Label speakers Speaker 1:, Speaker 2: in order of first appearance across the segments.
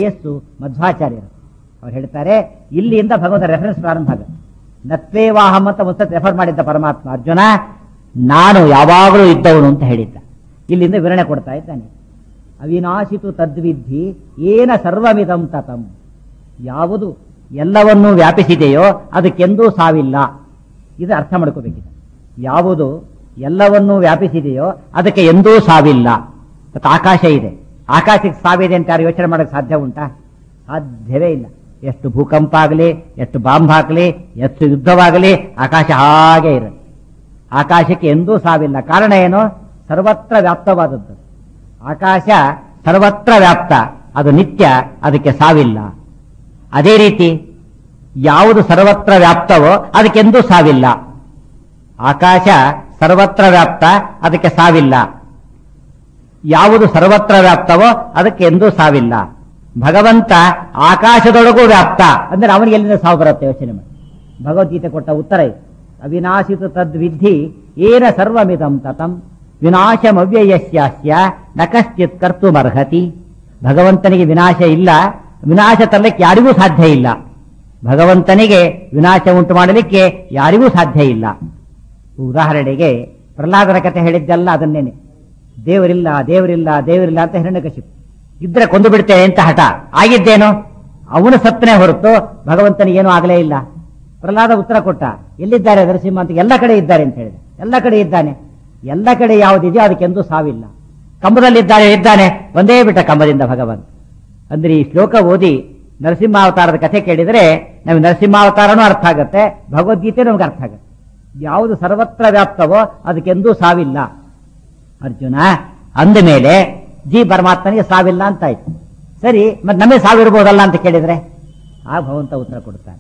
Speaker 1: S ಮಧ್ವಾಚಾರ್ಯರು ಅವ್ರು ಹೇಳ್ತಾರೆ ಇಲ್ಲಿಂದ ಭಗವಂತ ರೆಫರೆನ್ಸ್ ಪ್ರಾರಂಭ ಆಗುತ್ತೆ ನತ್ವೇವಾಹಂ ಅಂತ ಒಂದು ರೆಫರ್ ಮಾಡಿದ್ದ ಪರಮಾತ್ಮ ಅರ್ಜುನ ನಾನು ಯಾವಾಗಲೂ ಇದ್ದವನು ಅಂತ ಹೇಳಿದ್ದ ಇಲ್ಲಿಂದ ವಿವರಣೆ ಕೊಡ್ತಾ ಇದ್ದಾನೆ ಅವಿನಾಶಿತು ತದ್ವಿಧಿ ಏನ ಸರ್ವಮಿದಂ ತತಂ ಯಾವುದು ಎಲ್ಲವನ್ನೂ ವ್ಯಾಪಿಸಿದೆಯೋ ಅದಕ್ಕೆಂದೂ ಸಾವಿಲ್ಲ ಇದು ಅರ್ಥ ಮಾಡ್ಕೋಬೇಕಿದೆ ಯಾವುದು ಎಲ್ಲವನ್ನೂ ವ್ಯಾಪಿಸಿದೆಯೋ ಅದಕ್ಕೆ ಎಂದೂ ಸಾವಿಲ್ಲ ಮತ್ತು ಆಕಾಶ ಇದೆ ಆಕಾಶಕ್ಕೆ ಸಾವಿದೆ ಅಂತ ಯಾರು ಯೋಚನೆ ಮಾಡೋಕ್ಕೆ ಸಾಧ್ಯ ಉಂಟಾ ಸಾಧ್ಯವೇ ಇಲ್ಲ ಎಷ್ಟು ಭೂಕಂಪ ಆಗಲಿ ಎಷ್ಟು ಬಾಂಬ್ ಹಾಕಲಿ ಎಷ್ಟು ಯುದ್ಧವಾಗಲಿ ಆಕಾಶ ಹಾಗೆ ಇರುತ್ತೆ ಆಕಾಶಕ್ಕೆ ಎಂದೂ ಸಾವಿಲ್ಲ ಕಾರಣ ಏನು ಸರ್ವತ್ರ ವ್ಯಾಪ್ತವಾದದ್ದು ಆಕಾಶ ಸರ್ವತ್ರ ವ್ಯಾಪ್ತ ಅದು ನಿತ್ಯ ಅದಕ್ಕೆ ಸಾವಿಲ್ಲ ಅದೇ ರೀತಿ ಯಾವುದು ಸರ್ವತ್ರ ವ್ಯಾಪ್ತವೋ ಅದಕ್ಕೆಂದೂ ಸಾವಿಲ್ಲ ಆಕಾಶ ಸರ್ವತ್ರ ವ್ಯಾಪ್ತ ಅದಕ್ಕೆ ಸಾವಿಲ್ಲ ಯಾವುದು ಸರ್ವತ್ರ ವ್ಯಾಪ್ತವೋ ಅದಕ್ಕೆ ಎಂದೂ ಸಾವಿಲ್ಲ ಭಗವಂತ ಆಕಾಶದೊಳಗೂ ವ್ಯಾಪ್ತ ಅಂದ್ರೆ ಅವನಿಗೆ ಎಲ್ಲಿಂದ ಸಾವು ಬರುತ್ತೆ ಯೋಚನೆ ಮಾಡಿ ಭಗವದ್ಗೀತೆ ಕೊಟ್ಟ ಉತ್ತರ ಇದು ಅವಿನಾಶಿತು ತದ್ವಿಧಿ ಏನ ಸರ್ವಮಿದಂ ತತಂ ವಿನಾಶಮವ್ಯಯಸ್ಯಾಸ್ಯ ನ ಕಶ್ಚಿತ್ ಕರ್ತುಮರ್ಹತಿ ಭಗವಂತನಿಗೆ ವಿನಾಶ ಇಲ್ಲ ವಿನಾಶ ತರಲಿಕ್ಕೆ ಯಾರಿಗೂ ಸಾಧ್ಯ ಇಲ್ಲ ಭಗವಂತನಿಗೆ ವಿನಾಶ ಉಂಟು ಮಾಡಲಿಕ್ಕೆ ಯಾರಿಗೂ ಸಾಧ್ಯ ಇಲ್ಲ ಉದಾಹರಣೆಗೆ ಪ್ರಹ್ಲಾದರ ಕಥೆ ಹೇಳಿದ್ದಲ್ಲ ಅದನ್ನೇನೆ ದೇವರಿಲ್ಲ ದೇವರಿಲ್ಲ ದೇವರಿಲ್ಲ ಅಂತ ಹಿರಣ್ಯಕಶಿಪು ಇದ್ರೆ ಕೊಂದು ಬಿಡ್ತೇನೆ ಅಂತ ಹಠ ಆಗಿದ್ದೇನು ಅವನು ಸತ್ತನೇ ಹೊರತು ಭಗವಂತನಿಗೇನು ಆಗಲೇ ಇಲ್ಲ ಪ್ರಹ್ಲಾದ ಉತ್ತರ ಕೊಟ್ಟ ಎಲ್ಲಿದ್ದಾರೆ ನರಸಿಂಹ ಅಂತ ಎಲ್ಲ ಕಡೆ ಇದ್ದಾರೆ ಅಂತ ಹೇಳಿದೆ ಎಲ್ಲ ಕಡೆ ಇದ್ದಾನೆ ಎಲ್ಲ ಕಡೆ ಯಾವುದಿದೆಯೋ ಅದಕ್ಕೆಂದೂ ಸಾವಿಲ್ಲ ಕಂಬದಲ್ಲಿದ್ದಾರೆ ಇದ್ದಾನೆ ಒಂದೇ ಬಿಟ್ಟ ಕಂಬದಿಂದ ಭಗವಂತ ಅಂದ್ರೆ ಈ ಶ್ಲೋಕ ಓದಿ ನರಸಿಂಹಾವತಾರದ ಕಥೆ ಕೇಳಿದರೆ ನಮಗೆ ನರಸಿಂಹಾವತಾರನೂ ಅರ್ಥ ಆಗುತ್ತೆ ಭಗವದ್ಗೀತೆ ನಮ್ಗೆ ಅರ್ಥ ಆಗುತ್ತೆ ಯಾವುದು ಸರ್ವತ್ರ ವ್ಯಾಪ್ತವೋ ಅದಕ್ಕೆಂದೂ ಸಾವಿಲ್ಲ ಅರ್ಜುನ ಅಂದ ಮೇಲೆ ಜಿ ಪರಮಾತ್ಮನಿಗೆ ಸಾವಿಲ್ಲ ಅಂತಾಯ್ತು ಸರಿ ಮತ್ತೆ ನಮಗೆ ಸಾವಿರ್ಬೋದಲ್ಲ ಅಂತ ಕೇಳಿದ್ರೆ ಆ ಭಗವಂತ ಉತ್ತರ ಕೊಡ್ತಾನೆ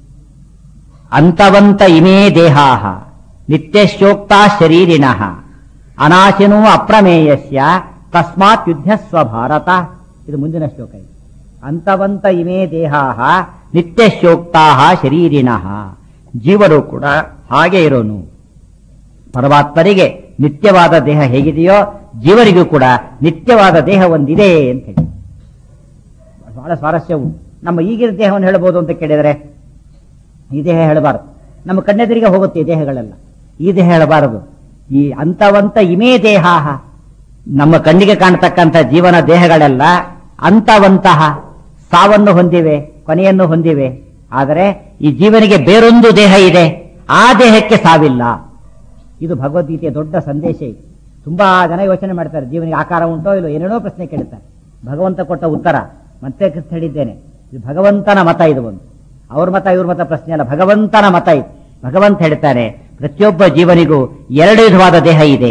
Speaker 1: ಅಂತವಂತ ಇಮೇ ದೇಹಾಹ ನಿತ್ಯಶೋಕ್ತಾ ಶರೀರಿಣಃ ಅನಾಶಿನೋ ಅಪ್ರಮೇಯಸ್ಯ ತಸ್ಮಾತ್ ಯುದ್ಧಸ್ವ ಭಾರತ ಇದು ಮುಂದಿನ ಶ್ಲೋಕ ಇದು ಅಂತವಂತ ಇಮೇ ದೇಹಾಹ ನಿತ್ಯಶೋಕ್ತಾ ಶರೀರಿಣಃ ಜೀವರು ಕೂಡ ಹಾಗೆ ಇರೋನು ಪರಮಾತ್ಮರಿಗೆ ನಿತ್ಯವಾದ ದೇಹ ಹೇಗಿದೆಯೋ ಜೀವರಿಗೂ ಕೂಡ ನಿತ್ಯವಾದ ದೇಹ ಒಂದಿದೆ ಅಂತ ಹೇಳಿ ಬಹಳ ಸ್ವಾರಸ್ಯವು ನಮ್ಮ ಈಗಿನ ದೇಹವನ್ನು ಹೇಳ್ಬೋದು ಅಂತ ಕೇಳಿದರೆ ಈ ದೇಹ ಹೇಳಬಾರದು ನಮ್ಮ ಕಣ್ಣೆದುರಿಗೆ ಹೋಗುತ್ತೆ ಈ ದೇಹಗಳೆಲ್ಲ ಈ ದೇಹ ಹೇಳಬಾರದು ಈ ಅಂತವಂತ ಇಮೇ ದೇಹ ನಮ್ಮ ಕಣ್ಣಿಗೆ ಕಾಣತಕ್ಕಂಥ ಜೀವನ ದೇಹಗಳೆಲ್ಲ ಅಂತವಂತಹ ಸಾವನ್ನು ಹೊಂದಿವೆ ಕೊನೆಯನ್ನು ಹೊಂದಿವೆ ಆದರೆ ಈ ಜೀವನಿಗೆ ಬೇರೊಂದು ದೇಹ ಇದೆ ಆ ದೇಹಕ್ಕೆ ಸಾವಿಲ್ಲ ಇದು ಭಗವದ್ಗೀತೆಯ ದೊಡ್ಡ ಸಂದೇಶ ಇದು ತುಂಬಾ ಜನ ಯೋಚನೆ ಮಾಡ್ತಾರೆ ಜೀವನಿಗೆ ಆಕಾರ ಉಂಟೋ ಇಲ್ಲೋ ಏನೇನೋ ಪ್ರಶ್ನೆ ಕೇಳುತ್ತಾರೆ ಭಗವಂತ ಕೊಟ್ಟ ಉತ್ತರ ಮತ್ತೆ ಹೇಳಿದ್ದೇನೆ ಇದು ಭಗವಂತನ ಮತ ಇದು ಒಂದು ಅವ್ರ ಮತ ಇವ್ರ ಮತ ಪ್ರಶ್ನೆ ಅಲ್ಲ ಭಗವಂತನ ಮತ ಇದು ಭಗವಂತ ಹೇಳ್ತಾನೆ ಪ್ರತಿಯೊಬ್ಬ ಜೀವನಿಗೂ ಎರಡು ವಿಧವಾದ ದೇಹ ಇದೆ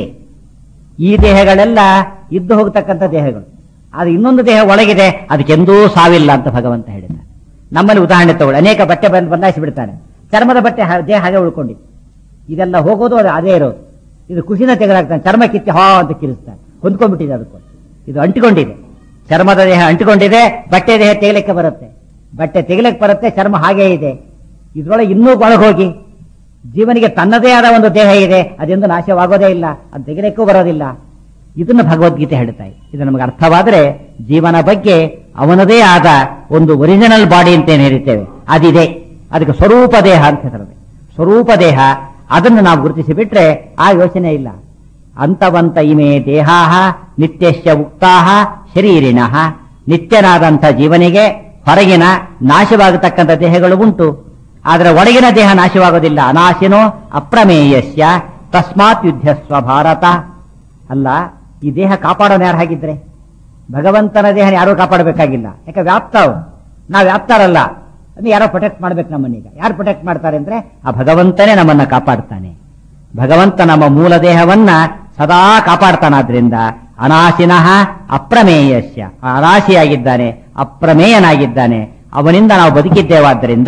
Speaker 1: ಈ ದೇಹಗಳೆಲ್ಲ ಇದ್ದು ಹೋಗತಕ್ಕಂಥ ದೇಹಗಳು ಆದ್ರೆ ಇನ್ನೊಂದು ದೇಹ ಒಳಗಿದೆ ಅದಕ್ಕೆಂದೂ ಸಾವಿಲ್ಲ ಅಂತ ಭಗವಂತ ಹೇಳಿದ್ದಾನೆ ನಮ್ಮಲ್ಲಿ ಉದಾಹರಣೆ ತಗೊಳ್ಳಿ ಅನೇಕ ಬಟ್ಟೆ ಬಂದು ಬದಲಾಯಿಸಿ ಬಿಡ್ತಾನೆ ಚರ್ಮದ ಬಟ್ಟೆ ಹಾ- ದೇಹ ಹಾಗೆ ಉಳ್ಕೊಂಡು ಇದೆಲ್ಲ ಹೋಗೋದು ಅದು ಅದೇ ಇರೋದು ಇದು ಖುಷಿನ ತೆಗೆದಾಕ್ತಾನೆ ಚರ್ಮ ಕಿತ್ತಿ ಹಾ ಅಂತ ಕಿರಿಸ್ತಾನೆ ಹೊಂದ್ಕೊಂಡ್ಬಿಟ್ಟಿದೆ ಅದಕ್ಕೂ ಇದು ಅಂಟಿಕೊಂಡಿದೆ ಚರ್ಮದ ದೇಹ ಅಂಟಿಕೊಂಡಿದೆ ಬಟ್ಟೆ ದೇಹ ತೆಗಲಿಕ್ಕೆ ಬರುತ್ತೆ ಬಟ್ಟೆ ತೆಗಲಿಕ್ಕೆ ಬರುತ್ತೆ ಚರ್ಮ ಹಾಗೇ ಇದೆ ಇದ್ರೊಳಗೆ ಇನ್ನೂ ಒಳಗೆ ಹೋಗಿ ಜೀವನಿಗೆ ತನ್ನದೇ ಆದ ಒಂದು ದೇಹ ಇದೆ ಅದೆಂದು ನಾಶವಾಗೋದೇ ಇಲ್ಲ ಅದು ತೆಗಿಲಿಕ್ಕೂ ಬರೋದಿಲ್ಲ ಇದನ್ನು ಭಗವದ್ಗೀತೆ ಹೇಳ್ತಾ ಇದೆ ಇದು ನಮಗೆ ಅರ್ಥವಾದರೆ ಜೀವನ ಬಗ್ಗೆ ಅವನದೇ ಆದ ಒಂದು ಒರಿಜಿನಲ್ ಬಾಡಿ ಅಂತ ಏನು ಹೇಳ್ತೇವೆ ಅದಿದೆ ಅದಕ್ಕೆ ಸ್ವರೂಪ ದೇಹ ಅಂತ ಹೆಸರದೆ ಸ್ವರೂಪ ದೇಹ ಅದನ್ನು ನಾವು ಗುರುತಿಸಿ ಬಿಟ್ರೆ ಆ ಯೋಚನೆ ಇಲ್ಲ ಅಂತವಂತ ಇಮೆ ದೇಹಾಹ ನಿತ್ಯಶ್ಚ ಉಕ್ತಾಹ ಶರೀರಿಣಃ ನಿತ್ಯನಾದಂಥ ಜೀವನಿಗೆ ಹೊರಗಿನ ನಾಶವಾಗತಕ್ಕಂಥ ದೇಹಗಳು ಉಂಟು ಆದರೆ ಒಳಗಿನ ದೇಹ ನಾಶವಾಗೋದಿಲ್ಲ ಅನಾಶಿನೋ ಅಪ್ರಮೇಯಸ್ಯ ತಸ್ಮಾತ್ ಯುದ್ಧಸ್ವ ಭಾರತ ಅಲ್ಲ ಈ ದೇಹ ಕಾಪಾಡೋನು ಯಾರು ಹಾಗಿದ್ರೆ ಭಗವಂತನ ದೇಹ ಯಾರೂ ಕಾಪಾಡಬೇಕಾಗಿಲ್ಲ ಯಾಕೆ ವ್ಯಾಪ್ತ ಅವ್ರು. ನಾವು ವ್ಯಾಪ್ತಾರಲ್ಲ ಅದು ಯಾರೋ ಪ್ರೊಟೆಕ್ಟ್ ಮಾಡ್ಬೇಕು ನಮ್ಮನ್ನೀಗ ಯಾರು ಪ್ರೊಟೆಕ್ಟ್ ಮಾಡ್ತಾರೆ ಅಂದ್ರೆ ಆ ಭಗವಂತನೇ ನಮ್ಮನ್ನ ಕಾಪಾಡ್ತಾನೆ ಭಗವಂತ ನಮ್ಮ ಮೂಲ ದೇಹವನ್ನ ಸದಾ ಕಾಪಾಡ್ತಾನಾದ್ರಿಂದ ಅನಾಶಿನಃ ಅಪ್ರಮೇಯಸ್ಯ ಆ ಅನಾಶಿಯಾಗಿದ್ದಾನೆ ಅಪ್ರಮೇಯನಾಗಿದ್ದಾನೆ ಅವನಿಂದ ನಾವು ಬದುಕಿದ್ದೇವಾದ್ದರಿಂದ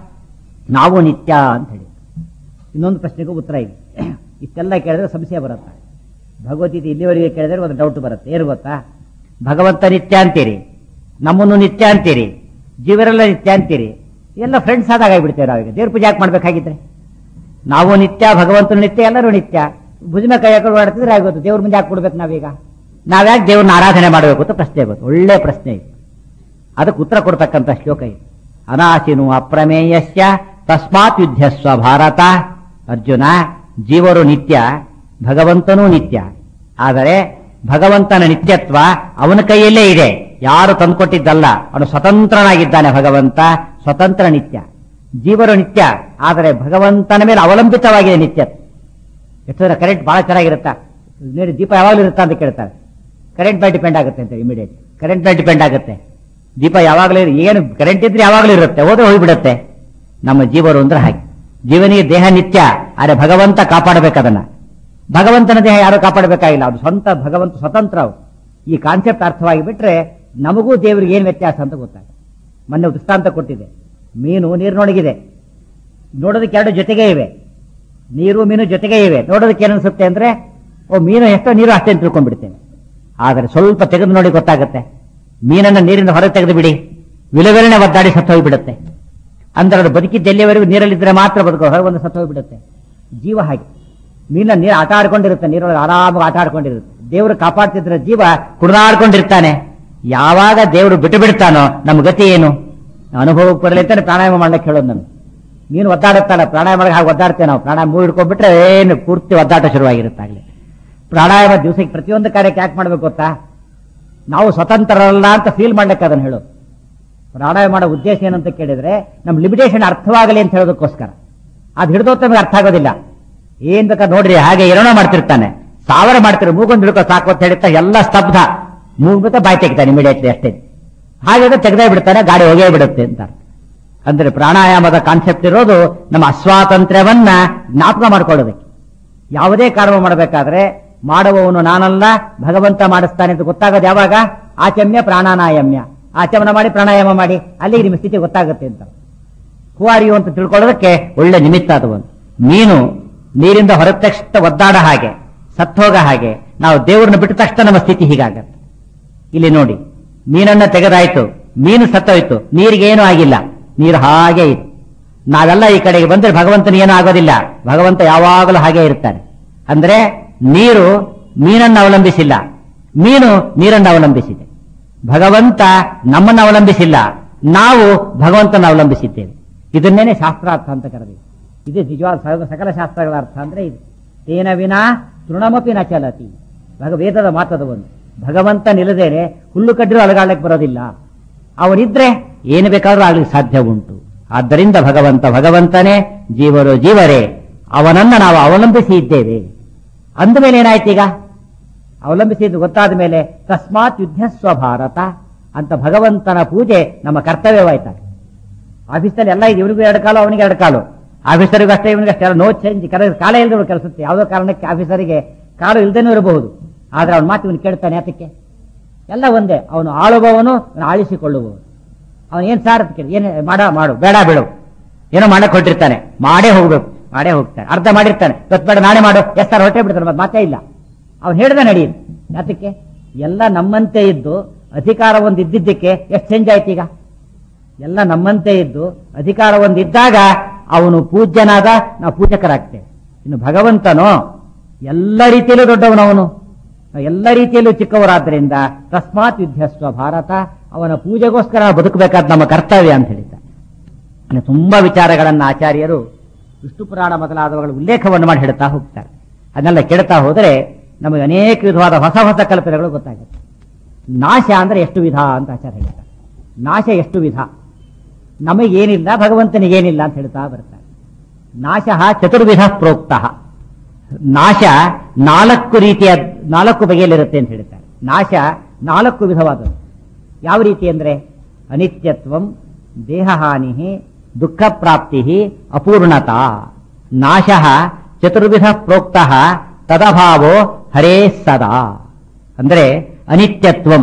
Speaker 1: ನಾವು ನಿತ್ಯ ಅಂತ ಹೇಳಿ ಇನ್ನೊಂದು ಪ್ರಶ್ನೆಗೂ ಉತ್ತರ ಇದೆ ಇಷ್ಟೆಲ್ಲ ಕೇಳಿದ್ರೆ ಸಂಶಯ ಬರುತ್ತೆ ಭಗವದ್ಗೀತೆ ಇಲ್ಲಿವರೆಗೆ ಕೇಳಿದ್ರೆ ಒಂದು ಡೌಟ್ ಬರುತ್ತೆ ಏನು ಗೊತ್ತಾ ಭಗವಂತ ನಿತ್ಯ ಅಂತೀರಿ ನಮ್ಮನ್ನು ನಿತ್ಯ ಅಂತೀರಿ ಜೀವರೆಲ್ಲ ನಿತ್ಯ ಅಂತೀರಿ ಎಲ್ಲ ಫ್ರೆಂಡ್ಸ್ ಆದಾಗ ಆಗ್ಬಿಡ್ತೇವೆ ನಾವೀಗ ದೇವ್ರ ಪೂಜೆ ಯಾಕೆ ಮಾಡ್ಬೇಕಾಗಿದ್ರೆ ನಾವು ನಿತ್ಯ ಭಗವಂತನು ನಿತ್ಯ ಎಲ್ಲರೂ ನಿತ್ಯ ಭುಜನ ಕೈ ಹಾಕೊಂಡು ಮಾಡ್ತಿದ್ರೆ ಆಗೋದು ದೇವ್ರ ಮುಂದೆ ಹಾಕಿ ಕೊಡ್ಬೇಕು ನಾವೀಗ ನಾವ್ಯಾಕೆ ದೇವ್ರನ್ನ ಆರಾಧನೆ ಮಾಡಬೇಕು ಅಂತ ಪ್ರಶ್ನೆ ಗೊತ್ತು ಒಳ್ಳೆ ಪ್ರಶ್ನೆ ಇದು ಅದಕ್ಕೆ ಉತ್ತರ ಕೊಡ್ತಕ್ಕಂಥ ಶ್ಲೋಕ ಇದು ಅನಾಶಿನು ಅಪ್ರಮೇಯಸ್ಯ ತಸ್ಮಾತ್ ಯುದ್ಧಸ್ವ ಭಾರತ ಅರ್ಜುನ ಜೀವರು ನಿತ್ಯ ಭಗವಂತನೂ ನಿತ್ಯ ಆದರೆ ಭಗವಂತನ ನಿತ್ಯತ್ವ ಅವನ ಕೈಯಲ್ಲೇ ಇದೆ ಯಾರು ತಂದುಕೊಟ್ಟಿದ್ದಲ್ಲ ಅವನು ಸ್ವತಂತ್ರನಾಗಿದ್ದಾನೆ ಭಗವಂತ ಸ್ವತಂತ್ರ ನಿತ್ಯ ಜೀವರು ನಿತ್ಯ ಆದರೆ ಭಗವಂತನ ಮೇಲೆ ಅವಲಂಬಿತವಾಗಿದೆ ನಿತ್ಯತ್ವ ಎಷ್ಟು ಕರೆಂಟ್ ಬಹಳ ಚೆನ್ನಾಗಿರುತ್ತಾ ನೋಡಿ ದೀಪ ಯಾವಾಗಲೂ ಇರುತ್ತಾ ಅಂತ ಕೇಳ್ತಾರೆ ಕರೆಂಟ್ ಮೇಲೆ ಡಿಪೆಂಡ್ ಆಗುತ್ತೆ ಅಂತ ಇಮಿಡಿಯೇಟ್ ಕರೆಂಟ್ ಮೇಲೆ ಡಿಪೆಂಡ್ ಆಗುತ್ತೆ ದೀಪ ಯಾವಾಗಲೂ ಇರು- ಏನು ಕರೆಂಟ್ ಇದ್ರೆ ಯಾವಾಗಲೂ ಇರುತ್ತೆ ಹೋದ್ರೆ ಹೋಗ್ಬಿಡುತ್ತೆ ನಮ್ಮ ಜೀವರು ಅಂದ್ರೆ ಹಾಗೆ ಜೀವನಿಗೆ ದೇಹ ನಿತ್ಯ ಆದರೆ ಭಗವಂತ ಕಾಪಾಡಬೇಕು ಅದನ್ನ ಭಗವಂತನ ದೇಹ ಯಾರು ಕಾಪಾಡಬೇಕಾಗಿಲ್ಲ ಅದು ಸ್ವಂತ ಭಗವಂತ ಸ್ವತಂತ್ರ ಅವು ಈ ಕಾನ್ಸೆಪ್ಟ್ ಅರ್ಥವಾಗಿ ಬಿಟ್ರೆ ನಮಗೂ ದೇವರಿಗೆ ಏನು ವ್ಯತ್ಯಾಸ ಅಂತ ಗೊತ್ತಾಗುತ್ತೆ ಮೊನ್ನೆ ದೃಷ್ಟಾಂತ ಕೊಟ್ಟಿದೆ ಮೀನು ನೀರಿನೊಳಗಿದೆ ನೋಡೋದಕ್ಕೆ ಎರಡು ಜೊತೆಗೆ ಇವೆ ನೀರು ಮೀನು ಜೊತೆಗೆ ಇವೆ ನೋಡೋದಕ್ಕೆ ಏನನ್ಸುತ್ತೆ ಅಂದ್ರೆ ಓ ಮೀನು ಎಷ್ಟೋ ನೀರು ಅಷ್ಟೇ ಅಂತ ತಿಳ್ಕೊಂಡ್ಬಿಡ್ತೇನೆ ಆದರೆ ಸ್ವಲ್ಪ ತೆಗೆದು ನೋಡಿ ಗೊತ್ತಾಗುತ್ತೆ ಮೀನನ್ನ ನೀರಿನ ಹೊರಗೆ ತೆಗೆದು ಬಿಡಿ ವಿಲವಿಲನೆ ಒದ್ದಾಡಿ ಸತ್ತು ಹೋಗ್ಬಿಡುತ್ತೆ ಅಂದ್ರೆ ಅದು ಬದುಕಿದ್ದೆಲ್ಲಿವರೆಗೂ ನೀರಲ್ಲಿದ್ರೆ ಮಾತ್ರ ಬದುಕೋ ಹೊರಗೆ ಒಂದು ಸತ್ತು ಹೋಗ್ಬಿಡುತ್ತೆ ಜೀವ ಹಾಗೆ ಮೀನ ನೀರು ಆಟ ಆಡ್ಕೊಂಡಿರುತ್ತೆ ನೀರೊಳಗೆ ಆರಾಮಾಗಿ ಆಟ ಆಡ್ಕೊಂಡಿರುತ್ತೆ ದೇವರು ಕಾಪಾಡ್ತಿದ್ರೆ ಜೀವ ಕುಡಿದಾಡ್ಕೊಂಡಿರ್ತಾನೆ ಯಾವಾಗ ದೇವರು ಬಿಟ್ಟು ಬಿಡ್ತಾನೋ ನಮ್ಮ ಗತಿ ಏನು ಅನುಭವಕ್ಕೆ ಬರಲಿ ಅಂತಾನೆ ಪ್ರಾಣಾಯಾಮ ಮಾಡ್ಲಿಕ್ಕೆ ಹೇಳೋದು ನಾನು ನೀನು ಒದ್ದಾಡುತ್ತಲ್ಲ ಪ್ರಾಣಾಯಾಮ ಮಾಡಕ್ಕೆ ಹಾಗೆ ಒದ್ದಾಡ್ತೇವೆ ನಾವು ಪ್ರಾಣಾಯಾಮ ಮೂವ್ ಹಿಡ್ಕೊಂಡ್ಬಿಟ್ರೆ ಏನು ಪೂರ್ತಿ ಒದ್ದಾಟ ಶುರುವಾಗಿರುತ್ತಾಗಲಿ ಪ್ರಾಣಾಯಾಮ ದಿವಸಕ್ಕೆ ಪ್ರತಿಯೊಂದು ಕಾರ್ಯಕ್ಕೆ ಯಾಕೆ ಮಾಡ್ಬೇಕು ಗೊತ್ತಾ ನಾವು ಸ್ವತಂತ್ರರಲ್ಲ ಅಂತ ಫೀಲ್ ಮಾಡ್ಲಿಕ್ಕೆ ಅದನ್ನು ಹೇಳು ಪ್ರಾಣಾಯಾಮ ಮಾಡೋ ಉದ್ದೇಶ ಏನಂತ ಕೇಳಿದ್ರೆ ನಮ್ಮ ಲಿಮಿಟೇಷನ್ ಅರ್ಥವಾಗಲಿ ಅಂತ ಹೇಳೋದಕ್ಕೋಸ್ಕರ ಅದು ಹಿಡಿದೋತ್ ನಮಗೆ ಅರ್ಥ ಆಗೋದಿಲ್ಲ ಏನ್ ಬೇಕಾದ್ರೆ ನೋಡ್ರಿ ಹಾಗೆ ಏನೋ ಮಾಡ್ತಿರ್ತಾನೆ ಸಾವಿರ ಮಾಡ್ತಿರೋ ಮೂಗೊಂದು ಹಿಡ್ಕೋ ಸಾಕು ಅಂತ ಹೇಳ್ತಾ ಎಲ್ಲ ಸ್ತಬ್ಧ ಮೂಗ್ಬಿತ್ತ ಬಾಯಿ ತೆಗಿತಾನೆ ಇಮಿಡಿಯೇಟ್ಲಿ ಅಷ್ಟೇ ಹಾಗೆ ತೆಗೆದೇ ಬಿಡ್ತಾನೆ ಗಾಡಿ ಹೋಗೇ ಬಿಡುತ್ತೆ ಅಂತ ಅಂದ್ರೆ ಪ್ರಾಣಾಯಾಮದ ಕಾನ್ಸೆಪ್ಟ್ ಇರೋದು ನಮ್ಮ ಅಸ್ವಾತಂತ್ರ್ಯವನ್ನ ಜ್ಞಾಪಕ ಮಾಡ್ಕೊಳ್ಳೋದಕ್ಕೆ ಯಾವುದೇ ಕರ್ಮ ಮಾಡಬೇಕಾದ್ರೆ ಮಾಡುವವನು ನಾನಲ್ಲ ಭಗವಂತ ಮಾಡಿಸ್ತಾನೆ ಅಂತ ಗೊತ್ತಾಗೋದು ಯಾವಾಗ ಆಚಮ್ಯ ಪ್ರಾಣಾನಾಯಮ್ಯ ಆಚಮನ ಮಾಡಿ ಪ್ರಾಣಾಯಾಮ ಮಾಡಿ ಅಲ್ಲಿಗೆ ನಿಮ್ಮ ಸ್ಥಿತಿ ಗೊತ್ತಾಗುತ್ತೆ ಅಂತ ಕುವಾರಿಯು ಅಂತ ತಿಳ್ಕೊಳ್ಳೋದಕ್ಕೆ ಒಳ್ಳೆ ನಿಮಿತ್ತ ಅದು ಒಂದು ಮೀನು ನೀರಿಂದ ಹೊರಟ ತಕ್ಷಣ ಒದ್ದಾಡ ಹಾಗೆ ಸತ್ತೋಗ ಹಾಗೆ ನಾವು ದೇವರನ್ನ ಬಿಟ್ಟ ತಕ್ಷಣ ನಮ್ಮ ಸ್ಥಿತಿ ಹೀಗಾಗತ್ತೆ ಇಲ್ಲಿ ನೋಡಿ ಮೀನನ್ನ ತೆಗೆದಾಯ್ತು ಮೀನು ಸತ್ತೋಯ್ತು ನೀರಿಗೆ ಏನೂ ಆಗಿಲ್ಲ ನೀರು ಹಾಗೆ ಇತ್ತು ನಾವೆಲ್ಲ ಈ ಕಡೆಗೆ ಬಂದ್ರೆ ಭಗವಂತನ ಏನೂ ಆಗೋದಿಲ್ಲ ಭಗವಂತ ಯಾವಾಗಲೂ ಹಾಗೆ ಇರ್ತಾನೆ ಅಂದ್ರೆ ನೀರು ಮೀನನ್ನು ಅವಲಂಬಿಸಿಲ್ಲ ಮೀನು ನೀರನ್ನು ಅವಲಂಬಿಸಿದೆ ಭಗವಂತ ನಮ್ಮನ್ನು ಅವಲಂಬಿಸಿಲ್ಲ ನಾವು ಭಗವಂತನ ಅವಲಂಬಿಸಿದ್ದೇವೆ ಇದನ್ನೇನೆ ಶಾಸ್ತ್ರಾರ್ಥ ಅಂತ ಕರೆದಿದೆ ಇದು ನಿಜವಾದ ಸ- ಸಕಲ ಶಾಸ್ತ್ರಗಳ ಅರ್ಥ ಅಂದ್ರೆ ಇದು ತೇನ ವಿನಾ ತೃಣಮಪಿ ನ ಚಲತಿ ಭಗ ವೇದದ ಮಾತದ ಒಂದು ಭಗವಂತ ನಿಲ್ಲದೇನೆ ಹುಲ್ಲು ಕಡ್ಡಿರು ಅಲಗಾಡ್ಲಿಕ್ಕೆ ಬರೋದಿಲ್ಲ ಅವನಿದ್ರೆ ಏನು ಬೇಕಾದ್ರೂ ಆಗ್ಲಿಕ್ಕೆ ಸಾಧ್ಯ ಉಂಟು ಆದ್ದರಿಂದ ಭಗವಂತ ಭಗವಂತನೇ ಜೀವರು ಜೀವರೇ ಅವನನ್ನ ನಾವು ಅವಲಂಬಿಸಿ ಇದ್ದೇವೆ ಅಂದಮೇಲೆ ಏನಾಯ್ತು ಈಗ ಅವಲಂಬಿಸಿದ್ದು ಗೊತ್ತಾದ ಮೇಲೆ ತಸ್ಮಾತ್ ಯುದ್ಧಸ್ವ ಭಾರತ ಅಂತ ಭಗವಂತನ ಪೂಜೆ ನಮ್ಮ ಕರ್ತವ್ಯವಾಯ್ತಾಗ ಆಫೀಸಲ್ಲಿ ಎಲ್ಲ ಇದು ಇವನಿಗೂ ಎರಡು ಕಾಲು ಅವನಿಗೆ ಎರಡು ಕಾಲು ಆಫೀಸರಿಗೂ ಅಷ್ಟೇ ಇವನಿಗೆ ಅಷ್ಟೇ ನೋ ಚೇಂಜ್ ಕಾಲ ಇಲ್ಲದೆ ಕೆಲಸಕ್ಕೆ ಯಾವುದೋ ಕಾರಣಕ್ಕೆ ಆಫೀಸರಿಗೆ ಕಾಲು ಇಲ್ದೇನೂ ಇರಬಹುದು ಆದ್ರೆ ಅವನ ಮಾತು ಇವನು ಕೇಳ್ತಾನೆ ಅದಕ್ಕೆ ಎಲ್ಲ ಒಂದೇ ಅವನು ಆಳುವವನು ಅವನು ಆಳಿಸಿಕೊಳ್ಳುವವನು ಅವನು ಏನ್ ಸಾರ್ ಅಂತ ಕೇಳಿ ಏನು ಮಾಡ ಮಾಡು ಬೇಡ ಬಿಡು ಏನೋ ಮಾಡಕ್ ಹೊಟ್ಟಿರ್ತಾನೆ ಮಾಡೇ ಹೋಗ್ಬೇಕು ಮಾಡೇ ಹೋಗ್ತಾನೆ ಅರ್ಧ ಮಾಡಿರ್ತಾನೆ ಇವತ್ತು ಬೇಡ ನಾಳೆ ಮಾಡು ಎಸ್ ಸರ್ ಹೊಟ್ಟೆ ಬಿಡ್ತಾನೆ ಮತ್ತೆ ಮಾತೇ ಇಲ್ಲ ಅವ್ನು ಹೇಳ್ದ ನಡೆಯುತ್ತೆ ಯಾತಕ್ಕೆ ಎಲ್ಲ ನಮ್ಮಂತೆ ಇದ್ದು ಅಧಿಕಾರ ಒಂದು ಇದ್ದಿದ್ದಕ್ಕೆ ಎಷ್ಟು ಚೇಂಜ್ ಆಯ್ತು ಈಗ ಎಲ್ಲ ನಮ್ಮಂತೆ ಇದ್ದು ಅಧಿಕಾರ ಒಂದಿದ್ದಾಗ ಅವನು ಪೂಜ್ಯನಾದ ನಾವು ಪೂಜಕರಾಗ್ತೇವೆ ಇನ್ನು ಭಗವಂತನೋ ಎಲ್ಲ ರೀತಿಯಲ್ಲೂ ದೊಡ್ಡವನವನು ನಾವು ಎಲ್ಲ ರೀತಿಯಲ್ಲೂ ಚಿಕ್ಕವರಾದ್ದರಿಂದ ತಸ್ಮಾತ್ ಯುದ್ಧಸ್ವ ಭಾರತ ಅವನ ಪೂಜೆಗೋಸ್ಕರ ನಾವು ಬದುಕಬೇಕಾದ ನಮ್ಮ ಕರ್ತವ್ಯ ಅಂತ ಹೇಳಿದ್ದಾರೆ ಇನ್ನು ತುಂಬಾ ವಿಚಾರಗಳನ್ನ ಆಚಾರ್ಯರು ವಿಷ್ಣು ಪುರಾಣ ಮೊದಲಾದವುಗಳ ಉಲ್ಲೇಖವನ್ನು ಮಾಡಿ ಹೇಳ್ತಾ ಹೋಗ್ತಾರೆ ಅದನ್ನೆಲ್ಲ ಕೇಳ್ತಾ ಹೋದರೆ ನಮಗೆ ಅನೇಕ ವಿಧವಾದ ಹೊಸ ಹೊಸ ಕಲ್ಪನೆಗಳು ಗೊತ್ತಾಗುತ್ತೆ ನಾಶ ಅಂದ್ರೆ ಎಷ್ಟು ವಿಧ ಅಂತ ಆಚಾರ್ಯ ಹೇಳ್ತಾರೆ ನಾಶ ಎಷ್ಟು ವಿಧ ನಮಗೇನಿಲ್ಲ ಭಗವಂತನಿಗೇನಿಲ್ಲ ಅಂತ ಹೇಳ್ತಾ ಬರ್ತಾರೆ ನಾಶ ಚತುರ್ವಿಧ ಪ್ರೋಕ್ತ ನಾಶ ನಾಲ್ಕು ರೀತಿಯ ನಾಲ್ಕು ಬಗೆಯಲ್ಲಿರುತ್ತೆ ಅಂತ ಹೇಳ್ತಾರೆ ನಾಶ ನಾಲ್ಕು ವಿಧವಾದದ್ದು ಯಾವ ರೀತಿ ಅಂದ್ರೆ ಅನಿತ್ಯತ್ವಂ ದೇಹಹಾನಿ ದುಃಖ ಪ್ರಾಪ್ತಿ ಅಪೂರ್ಣತಾ ನಾಶ ಚತುರ್ವಿಧ ಪ್ರೋಕ್ತ ತದಭಾವೋ ಹರೇ ಸದಾ ಅಂದ್ರೆ ಅನಿತ್ಯತ್ವಂ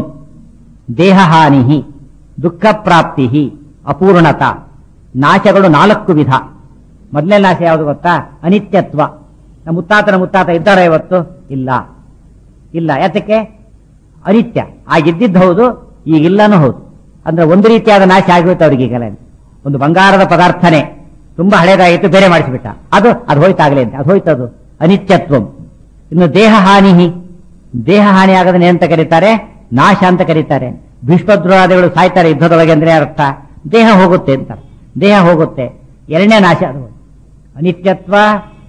Speaker 1: ದೇಹಹಾನಿ ದುಃಖ ಪ್ರಾಪ್ತಿ ಅಪೂರ್ಣತ ನಾಶಗಳು ನಾಲ್ಕು ವಿಧ ಮೊದಲನೇ ನಾಶ ಯಾವುದು ಗೊತ್ತಾ ಅನಿತ್ಯತ್ವ ನಮ್ಮ ಮುತ್ತಾತನ ಮುತ್ತಾತ ಇದ್ದಾರ ಇವತ್ತು ಇಲ್ಲ ಇಲ್ಲ ಯಾತಕ್ಕೆ ಅನಿತ್ಯ ಆಗಿದ್ದಿದ್ದು ಹೌದು ಈಗಿಲ್ಲನೂ ಹೌದು ಅಂದ್ರೆ ಒಂದು ರೀತಿಯಾದ ನಾಶ ಆಗೋಯ್ತು ಅವ್ರಿಗೆ ಈಗಲೇ ಒಂದು ಬಂಗಾರದ ಪದಾರ್ಥನೇ ತುಂಬಾ ಹಳೇದಾಗಿತ್ತು ಬೇರೆ ಮಾಡಿಸಿಬಿಟ್ಟ ಅದು ಅದು ಹೋಯ್ತಾಗಲೇ ಅಂತ ಅದು ಹೋಯ್ತದು ಅನಿತ್ಯತ್ವಂ ಇನ್ನು ದೇಹ ಹಾನಿ ದೇಹ ಹಾನಿ ಆಗದನ್ನೇ ಅಂತ ಕರೀತಾರೆ ನಾಶ ಅಂತ ಕರೀತಾರೆ ಭೀಷ್ಮದ್ರೋಹಾದಿಗಳು ಸಾಯ್ತಾರೆ ಯುದ್ಧದೊಳಗೆ ಅಂದ್ರೆ ಅರ್ಥ ದೇಹ ಹೋಗುತ್ತೆ ಅಂತ ದೇಹ ಹೋಗುತ್ತೆ ಎರಡನೇ ನಾಶ ಅದು ಅನಿತ್ಯತ್ವ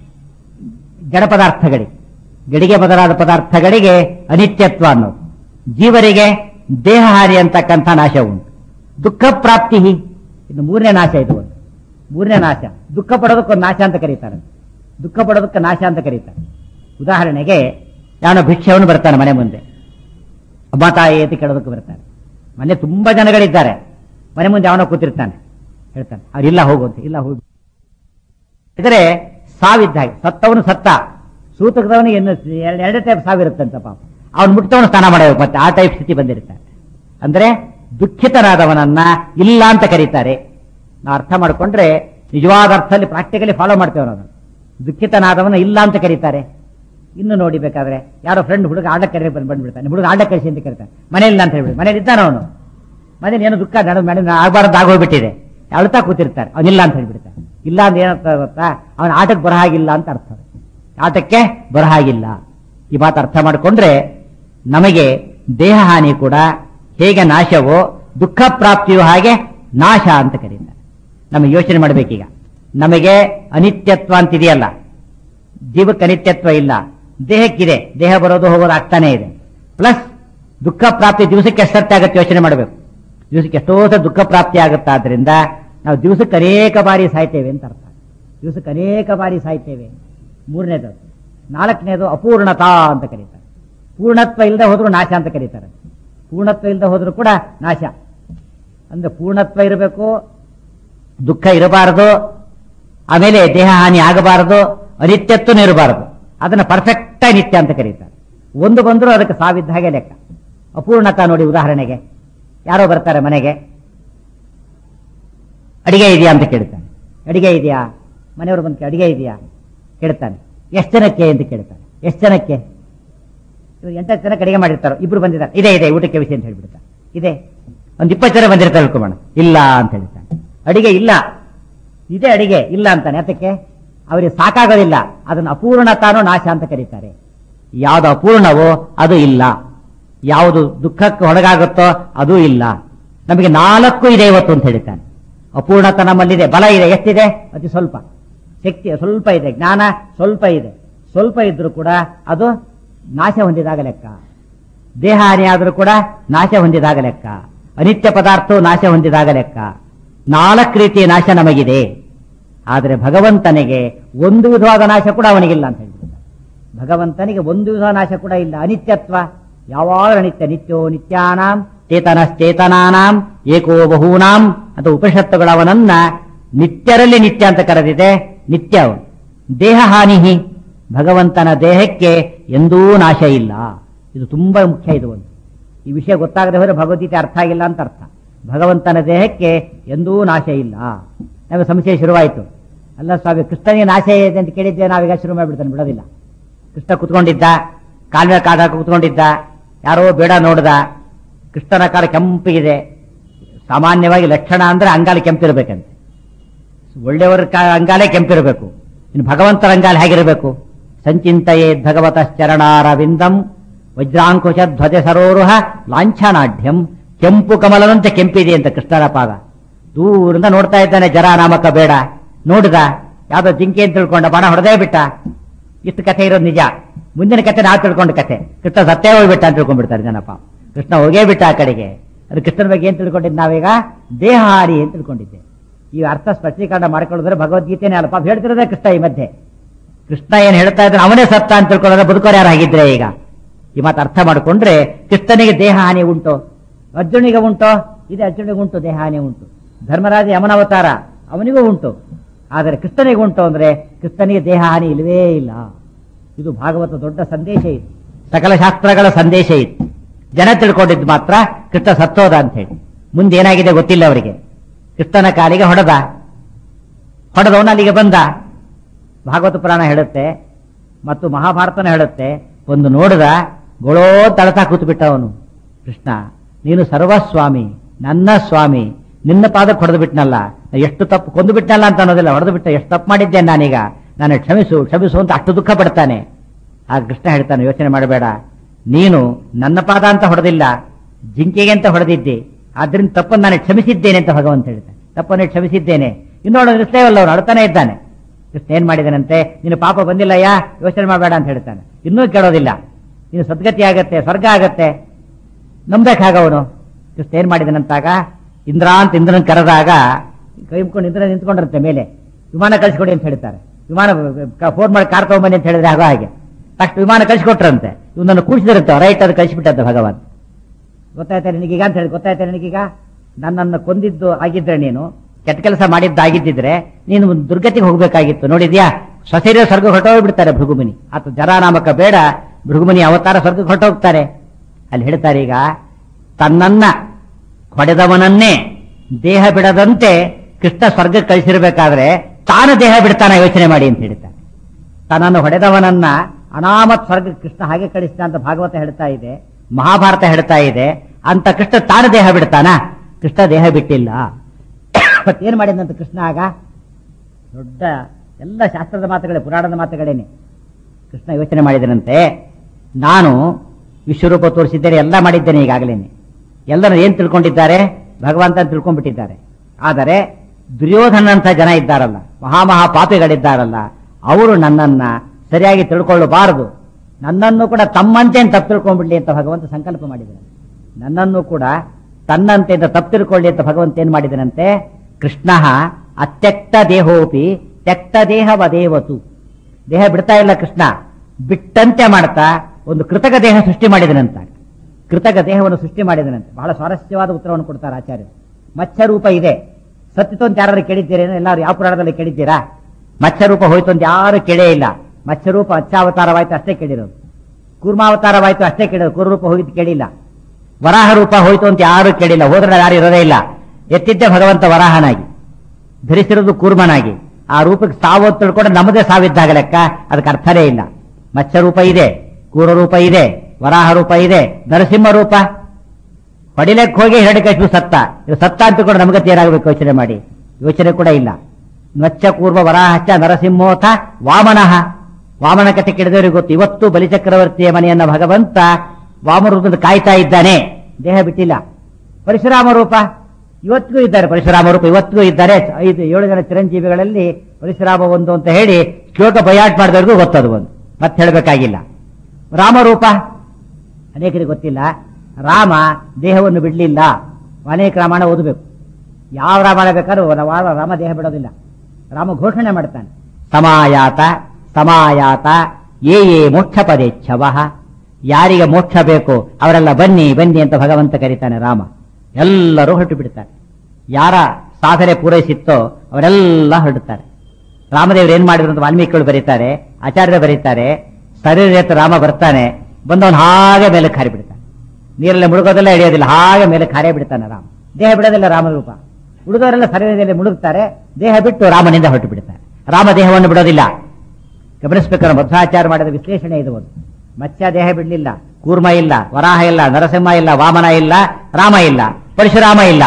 Speaker 1: ಜಡ ಪದಾರ್ಥಗಳಿಗೆ ಗಡಿಗೆ ಬದಲಾದ ಪದಾರ್ಥಗಳಿಗೆ ಅನಿತ್ಯತ್ವ ಅನ್ನೋದು ಜೀವರಿಗೆ ದೇಹ ಹಾನಿ ಅಂತಕ್ಕಂಥ ನಾಶ ಉಂಟು ದುಃಖ ಪ್ರಾಪ್ತಿ ಇದು ಮೂರನೇ ನಾಶ ಇದು ಒಂದು ಮೂರನೇ ನಾಶ ದುಃಖ ಪಡೋದಕ್ಕೊಂದು ನಾಶ ಅಂತ ಕರೀತಾರೆ ದುಃಖ ಪಡೋದಕ್ಕೆ ನಾಶ ಅಂತ ಕರೀತಾರೆ ಉದಾಹರಣೆಗೆ ಯಾವನೋ ಭಿಕ್ಷೆಯವನು ಬರ್ತಾನೆ ಮನೆ ಮುಂದೆ ಅಮ್ಮ ತಾಯಿ ಅಂತ ಕೇಳೋದಕ್ಕೆ ಬರ್ತಾನೆ ಮನೆ ತುಂಬಾ ಜನಗಳಿದ್ದಾರೆ ಮನೆ ಮುಂದೆ ಅವನ ಕೂತಿರ್ತಾನೆ ಹೇಳ್ತಾನೆ ಅವ್ರಿಲ್ಲ ಹೋಗು ಅಂತ ಇಲ್ಲ ಹೋಗಿ ಇದ್ರೆ ಸಾವಿದ್ದ ಹಾಗೆ ಸತ್ತವನು ಸತ್ತ ಸೂತಕದವನಿಗೆ ಇನ್ನು ಎರಡು ಎರಡೇ ಟೈಪ್ ಸಾವಿರುತ್ತಂತ ಪಾಪ ಅವನು ಮುಟ್ಟವನು ಸ್ನಾನ ಮಾಡಬೇಕು ಮತ್ತೆ ಆ ಟೈಪ್ ಸ್ಥಿತಿ ಬಂದಿರ್ತಾರೆ ಅಂದ್ರೆ ದುಃಖಿತನಾದವನನ್ನ ಇಲ್ಲ ಅಂತ ಕರೀತಾರೆ ನಾವು ಅರ್ಥ ಮಾಡ್ಕೊಂಡ್ರೆ ನಿಜವಾದ ಅರ್ಥದಲ್ಲಿ ಪ್ರಾಕ್ಟಿಕಲಿ ಫಾಲೋ ಮಾಡ್ತೇವೆ ನಾವು ದುಃಖಿತನಾದವನ ಇಲ್ಲ ಅಂತ ಕರೀತಾರೆ ಇನ್ನು ನೋಡಿ ಬೇಕಾದ್ರೆ ಯಾರೋ ಫ್ರೆಂಡ್ ಹುಡುಗ ಆಡಕ್ಕೆ ಕರೆ ಬಂದು ಬಂದ್ಬಿಡ್ತಾನೆ ಹುಡುಗ ಆಡಕ್ಕೆ ಕಳಿಸಿ ಅಂತ ಕರೀತಾನೆ ಮನೆಯಲ್ಲಿ ಅಂತ ಹೇಳ್ಬಿಡಿ ಮನೇಲಿ ಇದ್ದಾನ ಅವನು ಮನೇಲಿ ಏನೋ ದುಃಖ ನಡ ಮೇಡಮ್ ಆಗಬಾರ್ದು ಆಗೋಗ್ಬಿಟ್ಟಿದೆ ಅಳ್ತಾ ಕೂತಿರ್ತಾರೆ ಅವನಿಲ್ಲ ಅಂತ ಹೇಳ್ಬಿಡ್ತಾನೆ ಇಲ್ಲ ಅಂದ್ರೆ ಏನಂತ ಗೊತ್ತಾ ಅವನ ಆಟಕ್ಕೆ ಬರಹಾಗಿಲ್ಲ ಅಂತ ಅರ್ಥ ಆಟಕ್ಕೆ ಬರಹಾಗಿಲ್ಲ ಈ ಮಾತು ಅರ್ಥ ಮಾಡಿಕೊಂಡ್ರೆ ನಮಗೆ ದೇಹ ಹಾನಿ ಕೂಡ ಹೇಗೆ ನಾಶವೋ ದುಃಖ ಪ್ರಾಪ್ತಿಯು ಹಾಗೆ ನಾಶ ಅಂತ ಕರೀತಾರೆ ನಮಗೆ ಯೋಚನೆ ಮಾಡಬೇಕೀಗ ನಮಗೆ ಅನಿತ್ಯತ್ವ ಅಂತಿದೆಯಲ್ಲ ಜೀವಕ್ಕೆ ಅನಿತ್ಯತ್ವ ಇಲ್ಲ ದೇಹಕ್ಕಿದೆ ದೇಹ ಬರೋದು ಹೋಗೋದು ಆಗ್ತಾನೆ ಇದೆ ಪ್ಲಸ್ ದುಃಖ ಪ್ರಾಪ್ತಿ ದಿವಸಕ್ಕೆ ಎಷ್ಟರ್ಥ ಆಗುತ್ತೆ ಯೋಚನೆ ಮಾಡಬೇಕು ದಿವಸಕ್ಕೆ ಎಷ್ಟೋ ಸಲ ದುಃಖ ಪ್ರಾಪ್ತಿ ಆಗುತ್ತೆ ಆದ್ರಿಂದ ನಾವು ದಿವಸಕ್ಕೆ ಅನೇಕ ಬಾರಿ ಸಾಯ್ತೇವೆ ಅಂತ ಅರ್ಥ ದಿವಸಕ್ಕೆ ಅನೇಕ ಬಾರಿ ಸಾಯ್ತೇವೆ ಮೂರನೇದು ನಾಲ್ಕನೇದು ಅಪೂರ್ಣತಾ ಅಂತ ಕರೀತಾರೆ ಪೂರ್ಣತ್ವ ಇಲ್ಲದೆ ಹೋದ್ರೂ ನಾಶ ಅಂತ ಕರೀತಾರೆ ಪೂರ್ಣತ್ವ ಇಲ್ಲದೆ ಹೋದ್ರೂ ಕೂಡ ನಾಶ ಅಂದ್ರೆ ಪೂರ್ಣತ್ವ ಇರಬೇಕು ದುಃಖ ಇರಬಾರದು ಆಮೇಲೆ ದೇಹ ಹಾನಿ ಆಗಬಾರದು ಅನಿತ್ಯತ್ವನೂ ಇರಬಾರದು ಅದನ್ನ ಪರ್ಫೆಕ್ಟ್ ನಿತ್ಯ ಅಂತ ಕರೀತಾರೆ ಒಂದು ಬಂದರೂ ಅದಕ್ಕೆ ಸಾವಿದ್ದ ಹಾಗೆ ಲೆಕ್ಕ ಅಪೂರ್ಣತಾ ನೋಡಿ ಉದಾಹರಣೆಗೆ ಯಾರೋ ಬರ್ತಾರೆ ಮನೆಗೆ ಅಡಿಗೆ ಇದೆಯಾ ಅಂತ ಕೇಳ್ತಾನೆ ಅಡಿಗೆ ಇದೆಯಾ ಮನೆಯವರು ಬಂದು ಅಡಿಗೆ ಇದೆಯಾ ಕೇಳ್ತಾನೆ ಎಷ್ಟು ಜನಕ್ಕೆ ಅಂತ ಕೇಳ್ತಾನೆ ಎಷ್ಟು ಜನಕ್ಕೆ ಇವ್ರು ಎಂಟತ್ತು ಜನಕ್ಕೆ ಅಡಿಗೆ ಮಾಡಿರ್ತಾರೋ ಇಬ್ರು ಬಂದಿದ್ದಾರೆ ಇದೆ ಇದೆ ಊಟಕ್ಕೆ ವಿಷಯ ಅಂತ ಹೇಳ್ಬಿಡ್ತಾರೆ ಇದೆ ಒಂದು ಇಪ್ಪತ್ತು ಜನ ಬಂದಿರ್ತಾರೆ ತಿಳ್ಕೊಬೋಣ ಇಲ್ಲ ಅಂತ ಹೇಳ್ತಾನೆ ಅಡಿಗೆ ಇಲ್ಲ ಇದೆ ಅಡಿಗೆ ಇಲ್ಲ ಅಂತಾನೆ ಅದಕ್ಕೆ ಅವರಿಗೆ ಸಾಕಾಗೋದಿಲ್ಲ ಅದನ್ನು ಅಪೂರ್ಣತಾನೋ ನಾಶ ಅಂತ ಕರೀತಾರೆ ಯಾವುದು ಅಪೂರ್ಣವೋ ಅದು ಇಲ್ಲ ಯಾವುದು ದುಃಖಕ್ಕೆ ಹೊರಗಾಗುತ್ತೋ ಅದು ಇಲ್ಲ ನಮಗೆ ನಾಲ್ಕು ಇದೆ ಇವತ್ತು ಅಂತ ಹೇಳ್ತಾನೆ ಅಪೂರ್ಣತ ನಮ್ಮಲ್ಲಿದೆ ಬಲ ಇದೆ ಎಷ್ಟಿದೆ ಅತಿ ಸ್ವಲ್ಪ ಶಕ್ತಿ ಸ್ವಲ್ಪ ಇದೆ ಜ್ಞಾನ ಸ್ವಲ್ಪ ಇದೆ ಸ್ವಲ್ಪ ಇದ್ರೂ ಕೂಡ ಅದು ನಾಶ ಹೊಂದಿದಾಗ ಲೆಕ್ಕ ದೇಹ ಹಾನಿ ಆದರೂ ಕೂಡ ನಾಶ ಹೊಂದಿದಾಗ ಲೆಕ್ಕ ಅನಿತ್ಯ ಪದಾರ್ಥವು ನಾಶ ಹೊಂದಿದಾಗ ಲೆಕ್ಕ ನಾಲ್ಕು ರೀತಿಯ ನಾಶ ನಮಗಿದೆ ಆದರೆ ಭಗವಂತನಿಗೆ ಒಂದು ವಿಧವಾದ ನಾಶ ಕೂಡ ಅವನಿಗಿಲ್ಲ ಅಂತ ಹೇಳ್ಬಿಡ್ತಾರೆ ಭಗವಂತನಿಗೆ ಒಂದು ವಿಧವಾದ ನಾಶ ಕೂಡ ಇಲ್ಲ ಅನಿತ್ಯತ್ವ ಯಾವಾಗಲೂ ಅನಿತ್ಯ ನಿತ್ಯೋ ನಿತ್ಯಾನಾಂ ಚೇತನಶ್ಚೇತನಾನಾಂ ಏಕೋ ಬಹೂನಾಂ ಅಂತ ಉಪನಿಷತ್ತುಗಳು ಅವನನ್ನ ನಿತ್ಯರಲ್ಲಿ ನಿತ್ಯ ಅಂತ ಕರೆದಿದೆ ನಿತ್ಯ ಅವನು ದೇಹ ಹಾನಿ ಭಗವಂತನ ದೇಹಕ್ಕೆ ಎಂದೂ ನಾಶ ಇಲ್ಲ ಇದು ತುಂಬಾ ಮುಖ್ಯ ಇದು ಒಂದು ಈ ವಿಷಯ ಗೊತ್ತಾಗದೆ ಹೋದ್ರೆ ಭಗವದ್ಗೀತೆ ಅರ್ಥ ಆಗಿಲ್ಲ ಅಂತ ಅರ್ಥ ಭಗವಂತನ ದೇಹಕ್ಕೆ ಎಂದೂ ನಾಶ ಇಲ್ಲ ನಮಗೆ ಸಂಶಯ ಶುರುವಾಯಿತು ಅಲ್ಲ ಸ್ವಾಮಿ ಕೃಷ್ಣನಿಗೆ ನಾಶ ಇದೆ ಅಂತ ಕೇಳಿದ್ದೆ ನಾವೀಗ ಶುರು ಮಾಡಿಬಿಡ್ತಾನೆ ಬಿಡೋದಿಲ್ಲ ಕೃಷ್ಣ ಕುತ್ಕೊಂಡಿದ್ದ ಕಾಲ್ ಮೇಲೆ ಕಾದ ಕುತ್ಕೊಂಡಿದ್ದ ಯಾರೋ ಬೇಡ ನೋಡ್ದ ಕೃಷ್ಣನ ಕಾಲ ಕೆಂಪಿಗಿದೆ ಸಾಮಾನ್ಯವಾಗಿ ಲಕ್ಷಣ ಅಂದ್ರೆ ಅಂಗಾಲಿ ಕೆಂಪಿರ್ಬೇಕಂತೆ ಒಳ್ಳೆಯವರ ಕಾ- ಅಂಗಾಲೇ ಕೆಂಪಿರಬೇಕು ಇನ್ನು ಭಗವಂತರ ಅಂಗಾಲ ಹೇಗಿರಬೇಕು ಸಂಚಿಂತೆಯೇ ಭಗವತ ಚರಣಾರವಿಂದಂ ವಜ್ರಾಂಕುಶ ಧ್ವಜ ಸರೋರುಹ ಲಾಂಛನಾಢ್ಯಂ ಕೆಂಪು ಕಮಲದಂತೆ ಕೆಂಪಿದೆ ಅಂತ ಕೃಷ್ಣನ ಪಾದ ದೂರಿಂದ ನೋಡ್ತಾ ಇದ್ದಾನೆ ಜರ ನಾಮಕ ಬೇಡ ನೋಡಿದ ಯಾವ್ದೋ ಜಿಂಕೆ ಅಂತ ತಿಳ್ಕೊಂಡ ಬಾಣ ಹೊಡೆದೇ ಬಿಟ್ಟ ಇಷ್ಟು ಕಥೆ ಇರೋದು ನಿಜ ಮುಂದಿನ ಕಥೆ ನಾವು ತಿಳ್ಕೊಂಡ ಕಥೆ ಕೃಷ್ಣ ಸತ್ತೇ ಹೋಗ್ಬಿಟ್ಟ ಅಂತ ತಿಳ್ಕೊಂಡ್ಬಿಡ್ತಾರೆ ಜನಪ್ಪ ಕೃಷ್ಣ ಹೋಗೇ ಬಿಟ್ಟ ಆ ಕಡೆಗೆ ಅದು ಕೃಷ್ಣನ ಬಗ್ಗೆ ಏನ್ ತಿಳ್ಕೊಂಡಿದ್ದು ನಾವೀಗ ದೇಹ ಹಾರಿ ಅಂತ ತಿಳ್ಕೊಂಡಿದ್ದೆ ಈ ಅರ್ಥ ಸ್ಪಷ್ಟೀಕರಣ ಮಾಡ್ಕೊಳ್ಳೋದ್ರೆ ಭಗವದ್ಗೀತೆನೇ ಅಲ್ಲ ಪಾಪ ಹೇಳ್ತಿರೋದೇ ಕೃಷ್ಣ ಈ ಮಧ್ಯೆ ಕೃಷ್ಣ ಏನ್ ಹೇಳ್ತಾ ಇದ್ರೆ ಅವನೇ ಸತ್ತ ಅಂತ ತಿಳ್ಕೊಳ್ಳೋದ್ರೆ ಬದುಕೋರು ಯಾರು ಆಗಿದ್ರೆ ಈಗ ಈ ಮಾತು ಅರ್ಥ ಮಾಡಿಕೊಂಡ್ರೆ ಕೃಷ್ಣನಿಗೆ ದೇಹ ಹಾನಿ ಉಂಟು ಅರ್ಜುನಿಗೆ ಉಂಟು ಇದೆ ಅರ್ಜುನಿಗೆ ಉಂಟು ದೇಹ ಹಾನಿ ಉಂಟು ಧರ್ಮರಾಜ ಯಮನಾವತಾರ ಅವನಿಗೂ ಉಂಟು ಆದರೆ ಕೃಷ್ಣನಿಗೆ ಉಂಟು ಅಂದ್ರೆ ಕೃಷ್ಣನಿಗೆ ದೇಹ ಹಾನಿ ಇಲ್ಲವೇ ಇಲ್ಲ ಇದು ಭಾಗವತ ದೊಡ್ಡ ಸಂದೇಶ ಇದು ಸಕಲ ಶಾಸ್ತ್ರಗಳ ಸಂದೇಶ ಇದು ಜನ ತಿಳ್ಕೊಂಡಿದ್ದು ಮಾತ್ರ ಕೃಷ್ಣ ಸತ್ತೋದ ಅಂತ ಹೇಳಿ ಮುಂದೆ ಏನಾಗಿದೆ ಗೊತ್ತಿಲ್ಲ ಅವರಿಗೆ ಕೃಷ್ಣನ ಕಾಲಿಗೆ ಹೊಡೆದ ಹೊಡೆದವನು ಅಲ್ಲಿಗೆ ಬಂದ ಭಾಗವತ ಪುರಾಣ ಹೇಳುತ್ತೆ ಮತ್ತು ಮಹಾಭಾರತನ ಹೇಳುತ್ತೆ ಒಂದು ನೋಡಿದ ಗೊಳೋ ತಳತಾ ಕೂತ್ಬಿಟ್ಟ ಅವನು ಕೃಷ್ಣ ನೀನು ಸರ್ವಸ್ವಾಮಿ ನನ್ನ ಸ್ವಾಮಿ ನಿನ್ನ ಪಾದಕ್ಕೆ ಹೊಡೆದು ಬಿಟ್ನಲ್ಲ ಎಷ್ಟು ತಪ್ಪು ಕೊಂದು ಬಿಟ್ನಲ್ಲ ಅಂತ ಅನ್ನೋದಿಲ್ಲ ಹೊಡೆದು ಬಿಟ್ಟ ಎಷ್ಟು ತಪ್ಪು ಮಾಡಿದ್ದೇನೆ ನಾನೀಗ ನಾನು ಕ್ಷಮಿಸು ಕ್ಷಮಿಸು ಅಂತ ಅಷ್ಟು ದುಃಖ ಪಡ್ತಾನೆ ಆಗ ಕೃಷ್ಣ ಹೇಳ್ತಾನೆ ಯೋಚನೆ ಮಾಡಬೇಡ ನೀನು ನನ್ನ ಪಾದ ಅಂತ ಹೊಡೆದಿಲ್ಲ ಜಿಂಕೆಗೆ ಅಂತ ಹೊಡೆದಿದ್ದೆ ಆದ್ರಿಂದ ತಪ್ಪನ್ನು ನಾನು ಕ್ಷಮಿಸಿದ್ದೇನೆ ಅಂತ ಭಗವಂತ ಹೇಳ್ತಾನೆ ತಪ್ಪನ್ನು ಕ್ಷಮಿಸಿದ್ದೇನೆ ಇನ್ನೋಡು ನಿಲ್ಲಿಸ್ತೇವಲ್ಲ ಅವನು ಅಳ್ತಾನೆ ಇದ್ದಾನೆ ಕೃಷ್ಣ ಏನ್ ಮಾಡಿದನಂತೆ ನಿನ್ನ ಪಾಪ ಬಂದಿಲ್ಲಯ್ಯ ಯೋಚನೆ ಮಾಡಬೇಡ ಅಂತ ಹೇಳ್ತಾನೆ ಇನ್ನೂ ಕೇಳೋದಿಲ್ಲ ನೀನು ಸದ್ಗತಿ ಆಗತ್ತೆ ಸ್ವರ್ಗ ಆಗತ್ತೆ ನಂಬೇಕಾಗ ಅವನು ಕೃಷ್ಣ ಏನ್ ಮಾಡಿದನಂತಾಗ ಇಂದ್ರ ಅಂತ ಇಂದ್ರನ್ ಕರೆದಾಗ ಕೈ ಮುಕ್ಕೊಂಡು ಇಂದ್ರ ನಿಂತ್ಕೊಂಡಿರುತ್ತೆ ಮೇಲೆ ವಿಮಾನ ಕಳಿಸ್ಕೊಡಿ ಅಂತ ಹೇಳ್ತಾರೆ ವಿಮಾನ ಫೋನ್ ಮಾಡಿ ಕಾರ್ ತಗೊಂಬನ್ನಿ ಅಂತ ಹೇಳಿದ್ರೆ ಆಗೋ ಹಾಗೆ ತಕ್ಷಣ ವಿಮಾನ ಕಳಿಸ್ಕೊಟ್ರಂತೆ ಇವನನ್ನು ಕೂಡಿಸಿದಿರುತ್ತೆ ರೈಟ್ ಅದು ಕಳಿಸ್ಬಿಟ್ಟಂತೆ ಭಗವಂತ ಗೊತ್ತಾಯ್ತಾ ನಿನಗೀಗ ಅಂತ ಹೇಳಿ ಗೊತ್ತಾಯ್ತಾ ನಿನಗೀಗ ನನ್ನನ್ನು ಕೊಂದಿದ್ದು ಆಗಿದ್ರೆ ನೀನು ಕೆಟ್ಟ ಕೆಲಸ ಮಾಡಿದ್ದಾಗಿದ್ದಿದ್ರೆ ನೀನು ದುರ್ಗತಿಗೆ ಹೋಗ್ಬೇಕಾಗಿತ್ತು ನೋಡಿದ್ಯಾ ಸ್ವಶರೀರ ಸ್ವರ್ಗ ಹೊರಟೋಗ್ಬಿಡ್ತಾರೆ ಭೃಗುಮುನಿ ಆತ ಜರಾನಾಮಕ ಬೇಡ ಭೃಗುಮುನಿ ಅವತಾರ ಸ್ವರ್ಗಕ್ಕೆ ಹೊರಟೋಗ್ತಾರೆ ಅಲ್ಲಿ ಹೇಳ್ತಾರೆ ಈಗ ತನ್ನನ್ನ ಹೊಡೆದವನನ್ನೇ ದೇಹ ಬಿಡದಂತೆ ಕೃಷ್ಣ ಸ್ವರ್ಗಕ್ಕೆ ಕಳಿಸಿರ್ಬೇಕಾದ್ರೆ ತಾನು ದೇಹ ಬಿಡ್ತಾನ ಯೋಚನೆ ಮಾಡಿ ಅಂತ ಹೇಳ್ತಾನೆ ತನ್ನನ್ನು ಹೊಡೆದವನನ್ನ ಅನಾಮತ್ ಸ್ವರ್ಗ ಕೃಷ್ಣ ಹಾಗೆ ಕಳಿಸ್ತಾ ಅಂತ ಭಾಗವತ ಹೇಳ್ತಾ ಇದೆ ಮಹಾಭಾರತ ಹೇಳ್ತಾ ಇದೆ ಅಂತ ಕೃಷ್ಣ ತಾನು ದೇಹ ಬಿಡ್ತಾನ ಕೃಷ್ಣ ದೇಹ ಬಿಟ್ಟಿಲ್ಲ ಮತ್ತೇನ್ ಮಾಡಿದಂತ ಕೃಷ್ಣ ಆಗ ದೊಡ್ಡ ಎಲ್ಲ ಶಾಸ್ತ್ರದ ಮಾತುಗಳೇ ಪುರಾಣದ ಮಾತುಗಳೇನೆ ಕೃಷ್ಣ ಯೋಚನೆ ಮಾಡಿದನಂತೆ ನಾನು ವಿಶ್ವರೂಪ ತೋರಿಸಿದ್ದೇನೆ ಎಲ್ಲ ಮಾಡಿದ್ದೇನೆ ಈಗಾಗಲೇನೆ ಎಲ್ಲರೂ ಏನ್ ತಿಳ್ಕೊಂಡಿದ್ದಾರೆ ಭಗವಂತ ಅಂತ ತಿಳ್ಕೊಂಡ್ಬಿಟ್ಟಿದ್ದಾರೆ ಆದರೆ ದುರ್ಯೋಧನಂತ ಜನ ಇದ್ದಾರಲ್ಲ ಮಹಾಮಹಾ ಪಾಪಿಗಳಿದ್ದಾರಲ್ಲ ಅವರು ನನ್ನನ್ನ ಸರಿಯಾಗಿ ತಿಳ್ಕೊಳ್ಳಬಾರದು ನನ್ನನ್ನು ಕೂಡ ತಮ್ಮಂತೆ ಅಂತ ತಪ್ಪು ತಿಳ್ಕೊಂಡ್ಬಿಡ್ಲಿ ಅಂತ ಭಗವಂತ ಸಂಕಲ್ಪ ಮಾಡಿದ್ದಾನೆ ನನ್ನನ್ನು ಕೂಡ ತನ್ನಂತೆ ಅಂತ ತಪ್ಪು ತಿಳ್ಕೊಳ್ಳಿ ಅಂತ ಭಗವಂತ ಏನ್ ಮಾಡಿದನಂತೆ ಕೃಷ್ಣ ಅತ್ಯಕ್ತ ದೇಹೋಪಿ ತ್ಯಕ್ತ ದೇಹವದೇವತು ದೇಹ ಬಿಡ್ತಾ ಇಲ್ಲ ಕೃಷ್ಣ ಬಿಟ್ಟಂತೆ ಮಾಡ್ತಾ ಒಂದು ಕೃತಕ ದೇಹ ಸೃಷ್ಟಿ ಮಾಡಿದನಂತ ಕೃತಕ ದೇಹವನ್ನು ಸೃಷ್ಟಿ ಮಾಡಿದನಂತೆ ಬಹಳ ಸ್ವಾರಸ್ಯವಾದ ಉತ್ತರವನ್ನು ಕೊಡ್ತಾರೆ ಆಚಾರ್ಯರು ಮತ್ಸ್ಯರೂಪ ಇದೆ ಸತ್ತಿತು ಅಂತ ಯಾರು ಕೇಳಿದ್ದೀರೇನೋ ಎಲ್ಲರೂ ಯಾವ ಪುರಾಣದಲ್ಲಿ ಕೇಳಿದ್ದೀರಾ ಮತ್ಸ್ಯರೂಪ ಹೋಯ್ತು ಅಂತ ಯಾರು ಕೇಳೇ ಇಲ್ಲ ಮತ್ಸ್ಯರೂಪ ಮತ್ಸ್ಯಾವತಾರವಾಯ್ತು ಅಷ್ಟೇ ಕೇಳಿರೋದು ಕೂರ್ಮಾವತಾರವಾಯ್ತು ಅಷ್ಟೇ ಕೇಳಿರೋದು ಕೂರ್ರೂಪ ಹೋಗಿದ್ದು ಕೇಳಿಲ್ಲ ವರಾಹ ರೂಪ ಹೋಯ್ತು ಅಂತ ಯಾರು ಕೇಳಿಲ್ಲ ಹೋದ್ರೆ ಯಾರು ಇರೋದೇ ಇಲ್ಲ ಎತ್ತಿದ್ದೆ ಭಗವಂತ ವರಾಹನಾಗಿ ಧರಿಸಿರೋದು ಕೂರ್ಮನಾಗಿ ಆ ರೂಪಕ್ಕೆ ಸಾವು ಅಂತ ತಿಳ್ಕೊಂಡ್ರೆ ನಮ್ಮದೇ ಸಾವಿದ್ದಾಗ ಲೆಕ್ಕ ಅದಕ್ಕೆ ಅರ್ಥನೇ ಇಲ್ಲ ಮತ್ಸ್ಯ ರೂಪ ಇದೆ ಕೂರ ರೂಪ ಇದೆ ವರಾಹ ರೂಪ ಇದೆ ನರಸಿಂಹ ರೂಪ ಹೊಡಿಲಕ್ಕೆ ಹೋಗಿ ಹಿರಣ್ಯಕಶಿಪು ಸತ್ತ ಇದು ಸತ್ತ ಅಂತ ಕೂಡ ನಮಗೆ ಏನಾಗಬೇಕು ಯೋಚನೆ ಮಾಡಿ ಯೋಚನೆ ಕೂಡ ಇಲ್ಲ ಮತ್ಸ್ಯ ಕೂರ್ವ ವರಾಹಶ್ಚ ನರಸಿಂಹೋಥ ವಾಮನಃ ವಾಮನ ಕಥೆ ಕೆಡದವರಿಗೆ ಗೊತ್ತು ಇವತ್ತು ಬಲಿಚಕ್ರವರ್ತಿಯ ಮನೆಯನ್ನ ಭಗವಂತ ವಾಮರೂಪದಿಂದ ಕಾಯ್ತಾ ಇದ್ದಾನೆ ದೇಹ ಬಿಟ್ಟಿಲ್ಲ ಪರಶುರಾಮ ರೂಪ ಇವತ್ತಿಗೂ ಇದ್ದಾರೆ ಪರಶುರಾಮ ರೂಪ ಇವತ್ತಿಗೂ ಇದ್ದಾರೆ ಐದು ಏಳು ಜನ ಚಿರಂಜೀವಿಗಳಲ್ಲಿ ಪರಶುರಾಮ ಒಂದು ಅಂತ ಹೇಳಿ ಶ್ಲೋಕ ಬಯಾಟ್ ಮಾಡಿದವ್ರಿಗೂ ಗೊತ್ತದು ಒಂದು ಮತ್ತೆ ಹೇಳಬೇಕಾಗಿಲ್ಲ ರಾಮರೂಪ ಅನೇಕರಿಗೆ ಗೊತ್ತಿಲ್ಲ ರಾಮ ದೇಹವನ್ನು ಬಿಡಲಿಲ್ಲ ಅನೇಕ ರಾಮಾಯಣ ಓದಬೇಕು ಯಾವ ರಾಮಾಯಣ ಬೇಕಾದ್ರೂ ವಾ- ರಾಮ ದೇಹ ಬಿಡೋದಿಲ್ಲ ರಾಮ ಘೋಷಣೆ ಮಾಡ್ತಾನೆ ಸಮಾಯಾತ ಸಮಾಯಾತ ಏ ಏ ಮೋಕ್ಷ ಪದೇಚ್ಛವ ಯಾರಿಗೆ ಮೋಕ್ಷ ಬೇಕು ಅವರೆಲ್ಲ ಬನ್ನಿ ಬನ್ನಿ ಅಂತ ಭಗವಂತ ಕರೀತಾನೆ ರಾಮ ಎಲ್ಲರೂ ಹೊರಟು ಬಿಡ್ತಾರೆ ಯಾರ ಸಾಧನೆ ಪೂರೈಸಿತ್ತೋ ಅವರೆಲ್ಲ ಹೊರಡುತ್ತಾರೆ ರಾಮದೇವರು ಏನ್ ಮಾಡಿದ್ರು ಅಂತ ವಾಲ್ಮೀಕಿಗಳು ಬರೀತಾರೆ ಆಚಾರ್ಯರು ಬರೀತಾರೆ ಶರೀರ ರಾಮ ಬರ್ತಾನೆ ಬಂದವನು ಹಾಗೆ ಮೇಲೆ ಹಾರಿ ಬಿಡ್ತಾನೆ ನೀರಲ್ಲಿ ಮುಳುಗೋದೆಲ್ಲ ಹಿಡಿಯೋದಿಲ್ಲ ಹಾಗೆ ಮೇಲೆ ಹಾರೇ ಬಿಡ್ತಾನೆ ರಾಮ ದೇಹ ಬಿಡೋದಿಲ್ಲ ರಾಮರೂಪ ಉಳಿದವರೆಲ್ಲ ಶರೀರದಲ್ಲಿ ಮುಳುಗ್ತಾರೆ ದೇಹ ಬಿಟ್ಟು ರಾಮನಿಂದ ಹೊರಟು ಬಿಡ್ತಾರೆ ರಾಮ ದೇಹವನ್ನು ಬಿಡೋದಿಲ್ಲ ಗಮನಿಸಬೇಕಾದ್ರೆ ಮಧ್ವಾಚಾರ ಮಾಡಿದ ವಿಶ್ಲೇಷಣೆ ಇದು ಒಂದು ಮತ್ಸ್ಯ ದೇಹ ಬಿಡಲಿಲ್ಲ ಕೂರ್ಮ ಇಲ್ಲ ವರಾಹ ಇಲ್ಲ ನರಸಿಂಹ ಇಲ್ಲ ವಾಮನ ಇಲ್ಲ ರಾಮ ಇಲ್ಲ ಪರಶುರಾಮ ಇಲ್ಲ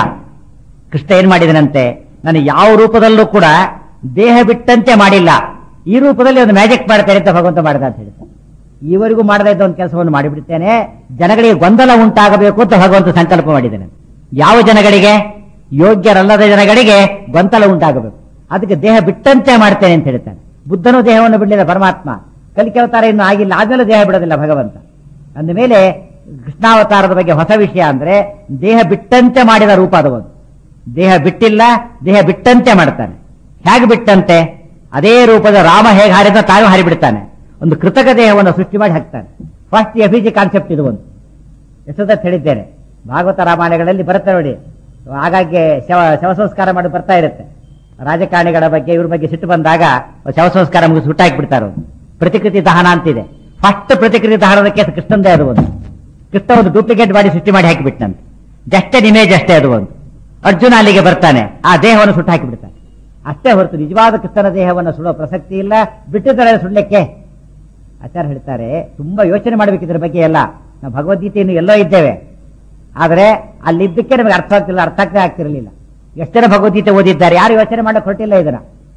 Speaker 1: ಕೃಷ್ಣ ಏನ್ ಮಾಡಿದನಂತೆ ನಾನು ಯಾವ ರೂಪದಲ್ಲೂ ಕೂಡ ದೇಹ ಬಿಟ್ಟಂತೆ ಮಾಡಿಲ್ಲ ಈ ರೂಪದಲ್ಲಿ ಒಂದು ಮ್ಯಾಜಿಕ್ ಮಾಡ್ತೇನೆ ಅಂತ ಭಗವಂತ ಮಾಡಿದ ಅಂತ ಹೇಳ್ತಾರೆ ಈವರೆಗೂ ಮಾಡದೇ ಇದ್ದ ಒಂದು ಕೆಲಸವನ್ನು ಮಾಡಿಬಿಡ್ತೇನೆ ಜನಗಳಿಗೆ ಗೊಂದಲ ಉಂಟಾಗಬೇಕು ಅಂತ ಭಗವಂತ ಸಂಕಲ್ಪ ಮಾಡಿದ್ದೇನೆ ಯಾವ ಜನಗಳಿಗೆ ಯೋಗ್ಯರಲ್ಲದ ಜನಗಳಿಗೆ ಗೊಂದಲ ಉಂಟಾಗಬೇಕು ಅದಕ್ಕೆ ದೇಹ ಬಿಟ್ಟಂತೆ ಮಾಡ್ತೇನೆ ಅಂತ ಹೇಳ್ತಾನೆ ಬುದ್ಧನು ದೇಹವನ್ನು ಬಿಡಲಿಲ್ಲ ಪರಮಾತ್ಮ ಕಲಿಕೆ ಅವತಾರ ಇನ್ನು ಆಗಿಲ್ಲ ಆದ್ಮೇಲೆ ದೇಹ ಬಿಡೋದಿಲ್ಲ ಭಗವಂತ ಅಂದ ಮೇಲೆ ಕೃಷ್ಣಾವತಾರದ ಬಗ್ಗೆ ಹೊಸ ವಿಷಯ ಅಂದ್ರೆ ದೇಹ ಬಿಟ್ಟಂತೆ ಮಾಡಿದ ರೂಪ ಅದು ಒಂದು ದೇಹ ಬಿಟ್ಟಿಲ್ಲ ದೇಹ ಬಿಟ್ಟಂತೆ ಮಾಡ್ತಾನೆ ಹೇಗೆ ಬಿಟ್ಟಂತೆ ಅದೇ ರೂಪದ ರಾಮ ಹೇಗೆ ಹಾರಿದ ತಾನು ಹಾರಿಬಿಡ್ತಾನೆ ಒಂದು ಕೃತಕ ದೇಹವನ್ನು ಸೃಷ್ಟಿ ಮಾಡಿ ಹಾಕ್ತಾನೆ ಫಸ್ಟ್ ಎಫಿಜಿ ಕಾನ್ಸೆಪ್ಟ್ ಇದು ಒಂದು ಎಷ್ಟೊತ್ತ ಹೇಳಿದ್ದೇನೆ ಭಾಗವತ ರಾಮಾಯಣಗಳಲ್ಲಿ ಬರುತ್ತೆ ನೋಡಿ ಆಗಾಗ್ಗೆ ಶವ ಶವ ಸಂಸ್ಕಾರ ಮಾಡಿ ಬರ್ತಾ ಇರುತ್ತೆ ರಾಜಕಾರಣಿಗಳ ಬಗ್ಗೆ ಇವ್ರ ಬಗ್ಗೆ ಸಿಟ್ಟು ಬಂದಾಗ ಶವ ಸಂಸ್ಕಾರ ಮುಗಿಸಿ ಸುಟ್ಟಾಕ್ಬಿಡ್ತಾರೆ ಅವ್ರು. ಪ್ರತಿಕೃತಿ ದಹನ ಅಂತಿದೆ ಫಸ್ಟ್ ಪ್ರತಿಕೃತಿ ದಹನದ ಕೇಸ್ ಕೃಷ್ಣಂದೇ ಅದು ಒಂದು ಕೃಷ್ಣ ಒಂದು ಡೂಪ್ಲಿಕೇಟ್ ಬಾಡಿ ಸೃಷ್ಟಿ ಮಾಡಿ ಹಾಕಿಬಿಟ್ಟಂತೆ ಜಸ್ಟ್ ಅನ್ ಇಮೇಜ್ ಅಷ್ಟೇ ಅದು ಒಂದು ಅರ್ಜುನ ಅಲ್ಲಿಗೆ ಬರ್ತಾನೆ ಆ ದೇಹವನ್ನು ಸುಟ್ಟು ಹಾಕಿಬಿಡ್ತಾನೆ ಅಷ್ಟೇ ಹೊರತು ನಿಜವಾದ ಕೃಷ್ಣನ ದೇಹವನ್ನು ಸುಡೋ ಪ್ರಸಕ್ತಿ ಇಲ್ಲ ಬಿಟ್ಟಿದ್ದಾರೆ ಸುಡ್ಲಿಕ್ಕೆ ಆಚಾರ್ಯ ಹೇಳ್ತಾರೆ ತುಂಬಾ ಯೋಚನೆ ಮಾಡಬೇಕು ಇದ್ರ ಬಗ್ಗೆ ಎಲ್ಲ ನಾವು ಭಗವದ್ಗೀತೆಯನ್ನು ಎಲ್ಲೋ ಇದ್ದೇವೆ ಆದರೆ ಅಲ್ಲಿದ್ದಕ್ಕೆ ನಮಗೆ ಅರ್ಥ ಆಗ್ತಿಲ್ಲ ಅರ್ಥ ಆಗ್ತಾ ಆಗ್ತಿರಲಿಲ್ಲ ಎಷ್ಟು ಜನ ಭಗವದ್ಗೀತೆ ಓದಿದ್ದಾರೆ ಯಾರು ಯೋಚನೆ ಮಾಡಕ್ ಹೊರಟಿಲ್ಲ ಇದನ್ನ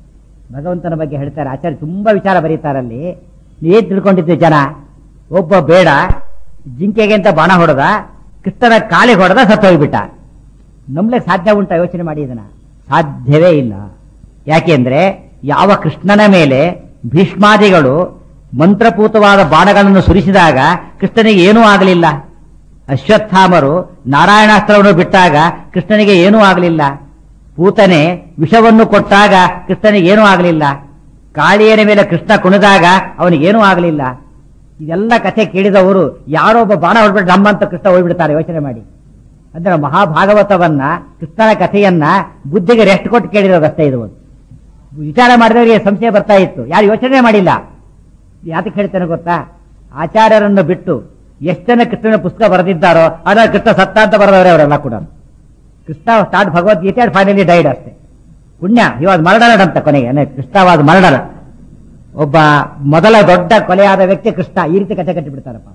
Speaker 1: ಭಗವಂತನ ಬಗ್ಗೆ ಹೇಳ್ತಾರೆ ಆಚಾರ್ಯ ತುಂಬಾ ವಿಚಾರ ಬರೀತಾರಲ್ಲಿ ಏನ್ ತಿಳ್ಕೊಂಡಿದ್ದೆ ಜನ ಒಬ್ಬ ಬೇಡ ಜಿಂಕೆಗೆ ಅಂತ ಬಾಣ ಹೊಡೆದ ಕೃಷ್ಣನ ಕಾಲಿಗೆ ಹೊಡೆದ ಸತ್ತೋಗ್ಬಿಟ್ಟ ನಂಬ್ಲಿಕ್ಕೆ ಸಾಧ್ಯ ಉಂಟಾ ಯೋಚನೆ ಮಾಡಿ ಇದನ್ನ ಸಾಧ್ಯವೇ ಇಲ್ಲ ಯಾಕೆಂದ್ರೆ ಯಾವ ಕೃಷ್ಣನ ಮೇಲೆ ಭೀಷ್ಮಾದಿಗಳು ಮಂತ್ರಪೂತವಾದ ಬಾಣಗಳನ್ನು ಸುರಿಸಿದಾಗ ಕೃಷ್ಣನಿಗೆ ಏನೂ ಆಗಲಿಲ್ಲ ಅಶ್ವತ್ಥಾಮರು ನಾರಾಯಣಾಸ್ತ್ರವನ್ನು ಬಿಟ್ಟಾಗ ಕೃಷ್ಣನಿಗೆ ಏನೂ ಆಗಲಿಲ್ಲ ಪೂತನೆ ವಿಷವನ್ನು ಕೊಟ್ಟಾಗ ಕೃಷ್ಣನಿಗೆ ಏನೂ ಆಗಲಿಲ್ಲ ಕಾಳಿಯನ ಮೇಲೆ ಕೃಷ್ಣ ಕುಣಿದಾಗ ಅವನಿಗೇನೂ ಆಗಲಿಲ್ಲ ಇದೆಲ್ಲ ಕಥೆ ಕೇಳಿದವರು ಯಾರೋ ಒಬ್ಬ ಬಾಣ ಹೊಡ್ಬಿಟ್ಟು ನಮ್ಮಂತ ಕೃಷ್ಣ ಹೋಗ್ಬಿಡ್ತಾರೆ ಯೋಚನೆ ಮಾಡಿ ಅಂದ್ರೆ ಮಹಾಭಾಗವತವನ್ನ ಕೃಷ್ಣನ ಕಥೆಯನ್ನ ಬುದ್ಧಿಗೆ ರೆಸ್ಟ್ ಕೊಟ್ಟು ಕೇಳಿರೋದಷ್ಟೇ ಇದು ಒಂದು ವಿಚಾರ ಮಾಡಿದವರಿಗೆ ಸಂಶಯ ಬರ್ತಾ ಇತ್ತು ಯಾರು ಯೋಚನೆ ಮಾಡಿಲ್ಲ ಯಾತಕ್ಕೆ ಹೇಳ್ತೇನೆ ಗೊತ್ತಾ ಆಚಾರ್ಯರನ್ನು ಬಿಟ್ಟು ಎಷ್ಟು ಜನ ಕೃಷ್ಣನ ಪುಸ್ತಕ ಬರೆದಿದ್ದಾರೋ ಅದರ ಕೃಷ್ಣ ಸತ್ತ ಅಂತ ಬರೆದವರೇ ಅವರೆಲ್ಲ ಕೂಡ Krishna start Bhagavadgita finally died ಅಷ್ಟೇ ಪುಣ್ಯ ಇವಾಗ ಮರ್ಡರ್ ಅಂತ ಕೊನೆಗೆ ಅಂದ್ರೆ ಕೃಷ್ಣವಾದ ಮರ್ಡರ್ ಒಬ್ಬ ಮೊದಲ ದೊಡ್ಡ ಕೊಲೆಯಾದ ವ್ಯಕ್ತಿ ಕೃಷ್ಣ ಈ ರೀತಿ ಕಥೆ ಕಟ್ಟಿಬಿಡ್ತಾರಪ್ಪ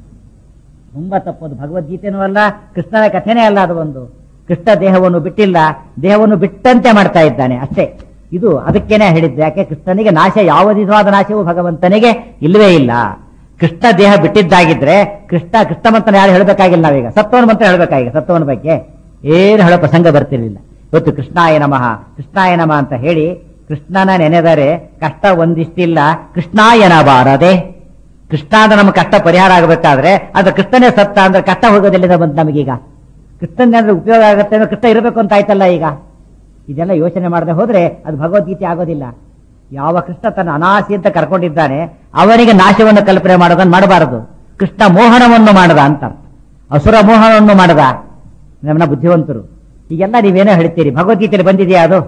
Speaker 1: ತುಂಬಾ ತಪ್ಪದು ಭಗವದ್ಗೀತೆನೂ ಅಲ್ಲ ಕೃಷ್ಣನ ಕಥೆನೇ ಅಲ್ಲ ಅದು ಒಂದು ಕೃಷ್ಣ ದೇಹವನ್ನು ಬಿಟ್ಟಿಲ್ಲ ದೇಹವನ್ನು ಬಿಟ್ಟಂತೆ ಮಾಡ್ತಾ ಇದ್ದಾನೆ ಅಷ್ಟೇ ಇದು ಅದಕ್ಕೇನೆ ಹೇಳಿದ್ದು ಯಾಕೆ ಕೃಷ್ಣನಿಗೆ ನಾಶ ಯಾವ ವಿಧವಾದ ನಾಶವೂ ಭಗವಂತನಿಗೆ ಇಲ್ಲವೇ ಇಲ್ಲ ಕೃಷ್ಣ ದೇಹ ಬಿಟ್ಟಿದ್ದಾಗಿದ್ರೆ ಕೃಷ್ಣ ಕೃಷ್ಣ ಮಂತ್ರ ಯಾರು ಹೇಳಬೇಕಾಗಿಲ್ಲ ನಾವೀಗ ಸತ್ವನ ಮಂತ್ರ ಹೇಳಬೇಕಾಗಿಲ್ಲ ಸತ್ವನ ಬಗ್ಗೆ ಏನು ಹೇಳೋ ಪ್ರಸಂಗ ಬರ್ತಿರ್ಲಿಲ್ಲ ಇವತ್ತು ಕೃಷ್ಣಾಯ ನಮಃ ಕೃಷ್ಣಾಯ ನಮಃ ಅಂತ ಹೇಳಿ ಕೃಷ್ಣನ ನೆನೆದರೆ ಕಷ್ಟ ಒಂದಿಷ್ಟಿಲ್ಲ ಕೃಷ್ಣಾಯನಬಾರದೆ ಕೃಷ್ಣ ಅಂದ್ರೆ ನಮ್ಮ ಕಷ್ಟ ಪರಿಹಾರ ಆಗಬೇಕಾದ್ರೆ ಅದು ಕೃಷ್ಣನೇ ಸತ್ತ ಅಂದ್ರೆ ಕಷ್ಟ ಹೋಗೋದೆಲ್ಲಿಂದ ಬಂತು ನಮಗೀಗ ಕೃಷ್ಣನ್ ಅಂದ್ರೆ ಉಪಯೋಗ ಆಗುತ್ತೆ ಅಂದ್ರೆ ಕೃಷ್ಣ ಇರಬೇಕು ಅಂತ ಆಯ್ತಲ್ಲ ಈಗ ಇದೆಲ್ಲ ಯೋಚನೆ ಮಾಡದೆ ಹೋದ್ರೆ ಅದು ಭಗವದ್ಗೀತೆ ಆಗೋದಿಲ್ಲ ಯಾವ ಕೃಷ್ಣ ತನ್ನ ಅನಾಸಿ ಅಂತ ಕರ್ಕೊಂಡಿದ್ದಾನೆ ಅವನಿಗೆ ನಾಶವನ್ನು ಕಲ್ಪನೆ ಮಾಡೋದನ್ನು ಮಾಡಬಾರದು ಕೃಷ್ಣ ಮೋಹನವನ್ನು ಮಾಡದ ಅಂತ ಅಸುರ ಮೋಹನವನ್ನು ಮಾಡದ ನಮ್ಮನ್ನ ಬುದ್ಧಿವಂತರು ಈಗೆಲ್ಲ ನೀವೇನೋ ಹೇಳ್ತೀರಿ ಭಗವದ್ಗೀತೆಯಲ್ಲಿ ಬಂದಿದೆಯಾ ಅದು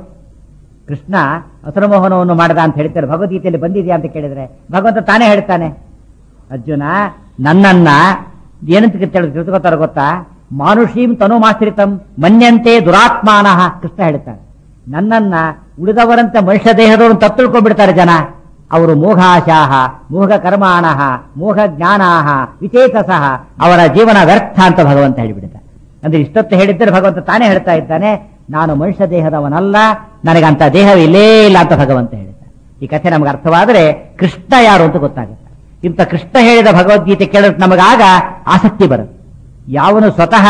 Speaker 1: ಕೃಷ್ಣ ಅಸುರಮೋಹನವನ್ನು ಮಾಡದ ಅಂತ ಹೇಳ್ತಾರೆ ಭಗವದ್ಗೀತೆಯಲ್ಲಿ ಬಂದಿದೆಯಾ ಅಂತ ಕೇಳಿದ್ರೆ ಭಗವಂತ ತಾನೇ ಹೇಳ್ತಾನೆ ಅರ್ಜುನ ನನ್ನನ್ನ ಏನಂತ ತಿಳ್- ತಿಳ್ಕೊತಾರ ಗೊತ್ತಾ ಮಾನುಷೀಂ ತನು ಮಾಶ್ರಿತಂ ಮನ್ಯಂತೆ ದುರಾತ್ಮಾನಃ ಕೃಷ್ಣ ಹೇಳ್ತಾನೆ ನನ್ನನ್ನ ಉಳಿದವರಂತೆ ಮನುಷ್ಯ ದೇಹದವರು ತಪ್ಪು ತಿಳ್ಕೊಂಡ್ಬಿಡ್ತಾರೆ ಜನ ಅವರು ಮೋಘಾಶಾಹ ಮೋಘ ಕರ್ಮಾಣಃ ಮೋಘ ಜ್ಞಾನಾಹ ವಿಚೇತಸಃ ಅವರ ಜೀವನ ವ್ಯರ್ಥ ಅಂತ ಭಗವಂತ ಹೇಳಿಬಿಡ್ತಾನೆ ಅಂದ್ರೆ ಇಷ್ಟೊತ್ತು ಹೇಳಿದ್ದರೆ ಭಗವಂತ ತಾನೇ ಹೇಳ್ತಾ ಇದ್ದಾನೆ ನಾನು ಮನುಷ್ಯ ದೇಹದವನಲ್ಲ ನನಗಂತ ದೇಹವೇ ಇಲ್ಲೇ ಇಲ್ಲ ಅಂತ ಭಗವಂತ ಹೇಳಿದ್ದಾನೆ ಈ ಕಥೆ ನಮಗೆ ಅರ್ಥವಾದರೆ ಕೃಷ್ಣ ಯಾರು ಅಂತ ಗೊತ್ತಾಗುತ್ತೆ ಇಂಥ ಕೃಷ್ಣ ಹೇಳಿದ ಭಗವದ್ಗೀತೆ ಕೇಳೋಕೆ ನಮಗಾಗ ಆಸಕ್ತಿ ಬರುತ್ತೆ ಯಾವನು ಸ್ವತಃ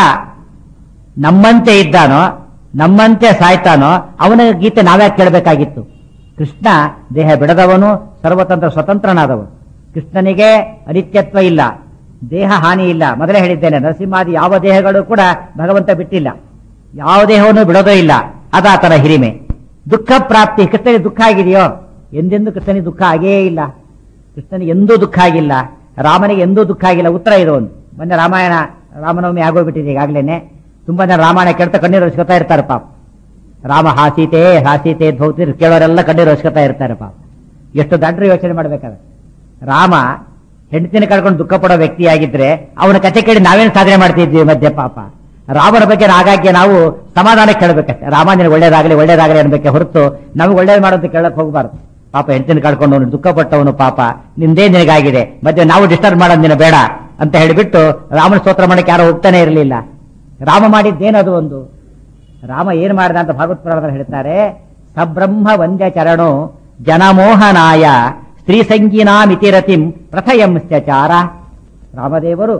Speaker 1: ನಮ್ಮಂತೆ ಇದ್ದಾನೋ ನಮ್ಮಂತೆ ಸಾಯ್ತಾನೋ ಅವನ ಗೀತೆ ನಾವ್ಯಾಕೆ ಕೇಳಬೇಕಾಗಿತ್ತು ಕೃಷ್ಣ ದೇಹ ಬಿಡದವನು ಸರ್ವತಂತ್ರ ಸ್ವತಂತ್ರನಾದವನು ಕೃಷ್ಣನಿಗೆ ಅನಿತ್ಯತ್ವ ಇಲ್ಲ ದೇಹ ಹಾನಿ ಇಲ್ಲ ಮೊದಲೇ ಹೇಳಿದ್ದೇನೆ ನರಸಿಂಹಾದಿ ಯಾವ ದೇಹಗಳು ಕೂಡ ಭಗವಂತ ಬಿಟ್ಟಿಲ್ಲ ಯಾವ ದೇಹವನ್ನು ಬಿಡೋದೇ ಇಲ್ಲ ಅದ ಆತನ ಹಿರಿಮೆ ದುಃಖ ಪ್ರಾಪ್ತಿ ಕೃಷ್ಣನಿಗೆ ದುಃಖ ಆಗಿದೆಯೋ ಎಂದೆಂದೂ ಕೃಷ್ಣನಿಗೆ ದುಃಖ ಆಗೇ ಇಲ್ಲ ಕೃಷ್ಣನಿಗೆ ಎಂದೂ ದುಃಖ ಆಗಿಲ್ಲ ರಾಮನಿಗೆ ಎಂದೂ ದುಃಖ ಆಗಿಲ್ಲ ಉತ್ತರ ಇದು ಒಂದು ಮೊನ್ನೆ ರಾಮಾಯಣ ರಾಮನವಮಿ ಆಗೋಗ್ಬಿಟ್ಟಿದೆ ಈಗಾಗಲೇ ತುಂಬಾ ಜನ ರಾಮಾಯಣ ಕೇಳ್ತಾ ಕಣ್ಣೀರು ಹರಿಸ್ಕೊತಾ ಇರ್ತಾರೆ ಪಾಪ ರಾಮ ಹಾಸೀತೆ ಹಾಸೀತೆ ಧೌತಿ ಕೇಳೋರೆಲ್ಲ ಕಣ್ಣೀರು ಹರಿಸ್ಕೊತಾ ಇರ್ತಾರೆ ಪಾಪ ಎಷ್ಟು ದಡ್ರ ಯೋಚನೆ ಮಾಡ್ಬೇಕಾದ್ರೆ ರಾಮ ಹೆಂಡತಿನ ಕಳ್ಕೊಂಡು ದುಃಖ ಪಡೋ ವ್ಯಕ್ತಿಯಾಗಿದ್ರೆ ಅವನ ಕಥೆ ಕೇಳಿ ನಾವೇನು ಸಾಧನೆ ಮಾಡ್ತಿದ್ವಿ ಮಧ್ಯೆ ಪಾಪ ರಾಮನ ಬಗ್ಗೆ ಆಗಾಗ್ಗೆ ನಾವು ಸಮಾಧಾನ ಕೇಳಬೇಕಷ್ಟೇ ರಾಮ ನಿನಗೆ ಒಳ್ಳೇದಾಗಲಿ ಒಳ್ಳೇದಾಗಲಿ ಅನ್ಬೇಕೆ ಹೊರತು ನಮಗೆ ಒಳ್ಳೇದು ಮಾಡೋದು ಕೇಳಕ್ ಹೋಗಬಾರ್ದು ಪಾಪ ಹೆಂಡತಿನ ಕಳ್ಕೊಂಡು ಅವನು ದುಃಖ ಪಟ್ಟವನು ಪಾಪ ನಿಂದೇ ನಿನಗಾಗಿದೆ ಮಧ್ಯೆ ನಾವು ಡಿಸ್ಟರ್ಬ್ ಮಾಡೋದು ನಿನ್ನ ಬೇಡ ಅಂತ ಹೇಳಿಬಿಟ್ಟು ರಾಮನ ಸ್ತೋತ್ರ ಮಾಡಕ್ಕೆ ಯಾರೋ ಹೋಗ್ತಾನೆ ಇರಲಿಲ್ಲ ರಾಮ ಮಾಡಿದ್ದೇನದು ಒಂದು ರಾಮ ಏನ್ ಮಾಡಿದ ಅಂತ ಭಾಗವತ್ ಪುರಾಣದಲ್ಲಿ ಹೇಳ್ತಾರೆ ಸಬ್ರಹ್ಮ ವಂದ್ಯ ಚರಣೋ ಜನಮೋಹನಾಯ ಸ್ತ್ರೀ ಸಂಗೀನಾಮಿತಿರತಿಂ ಪ್ರಥಯಂಶ್ಚಾರ ರಾಮದೇವರು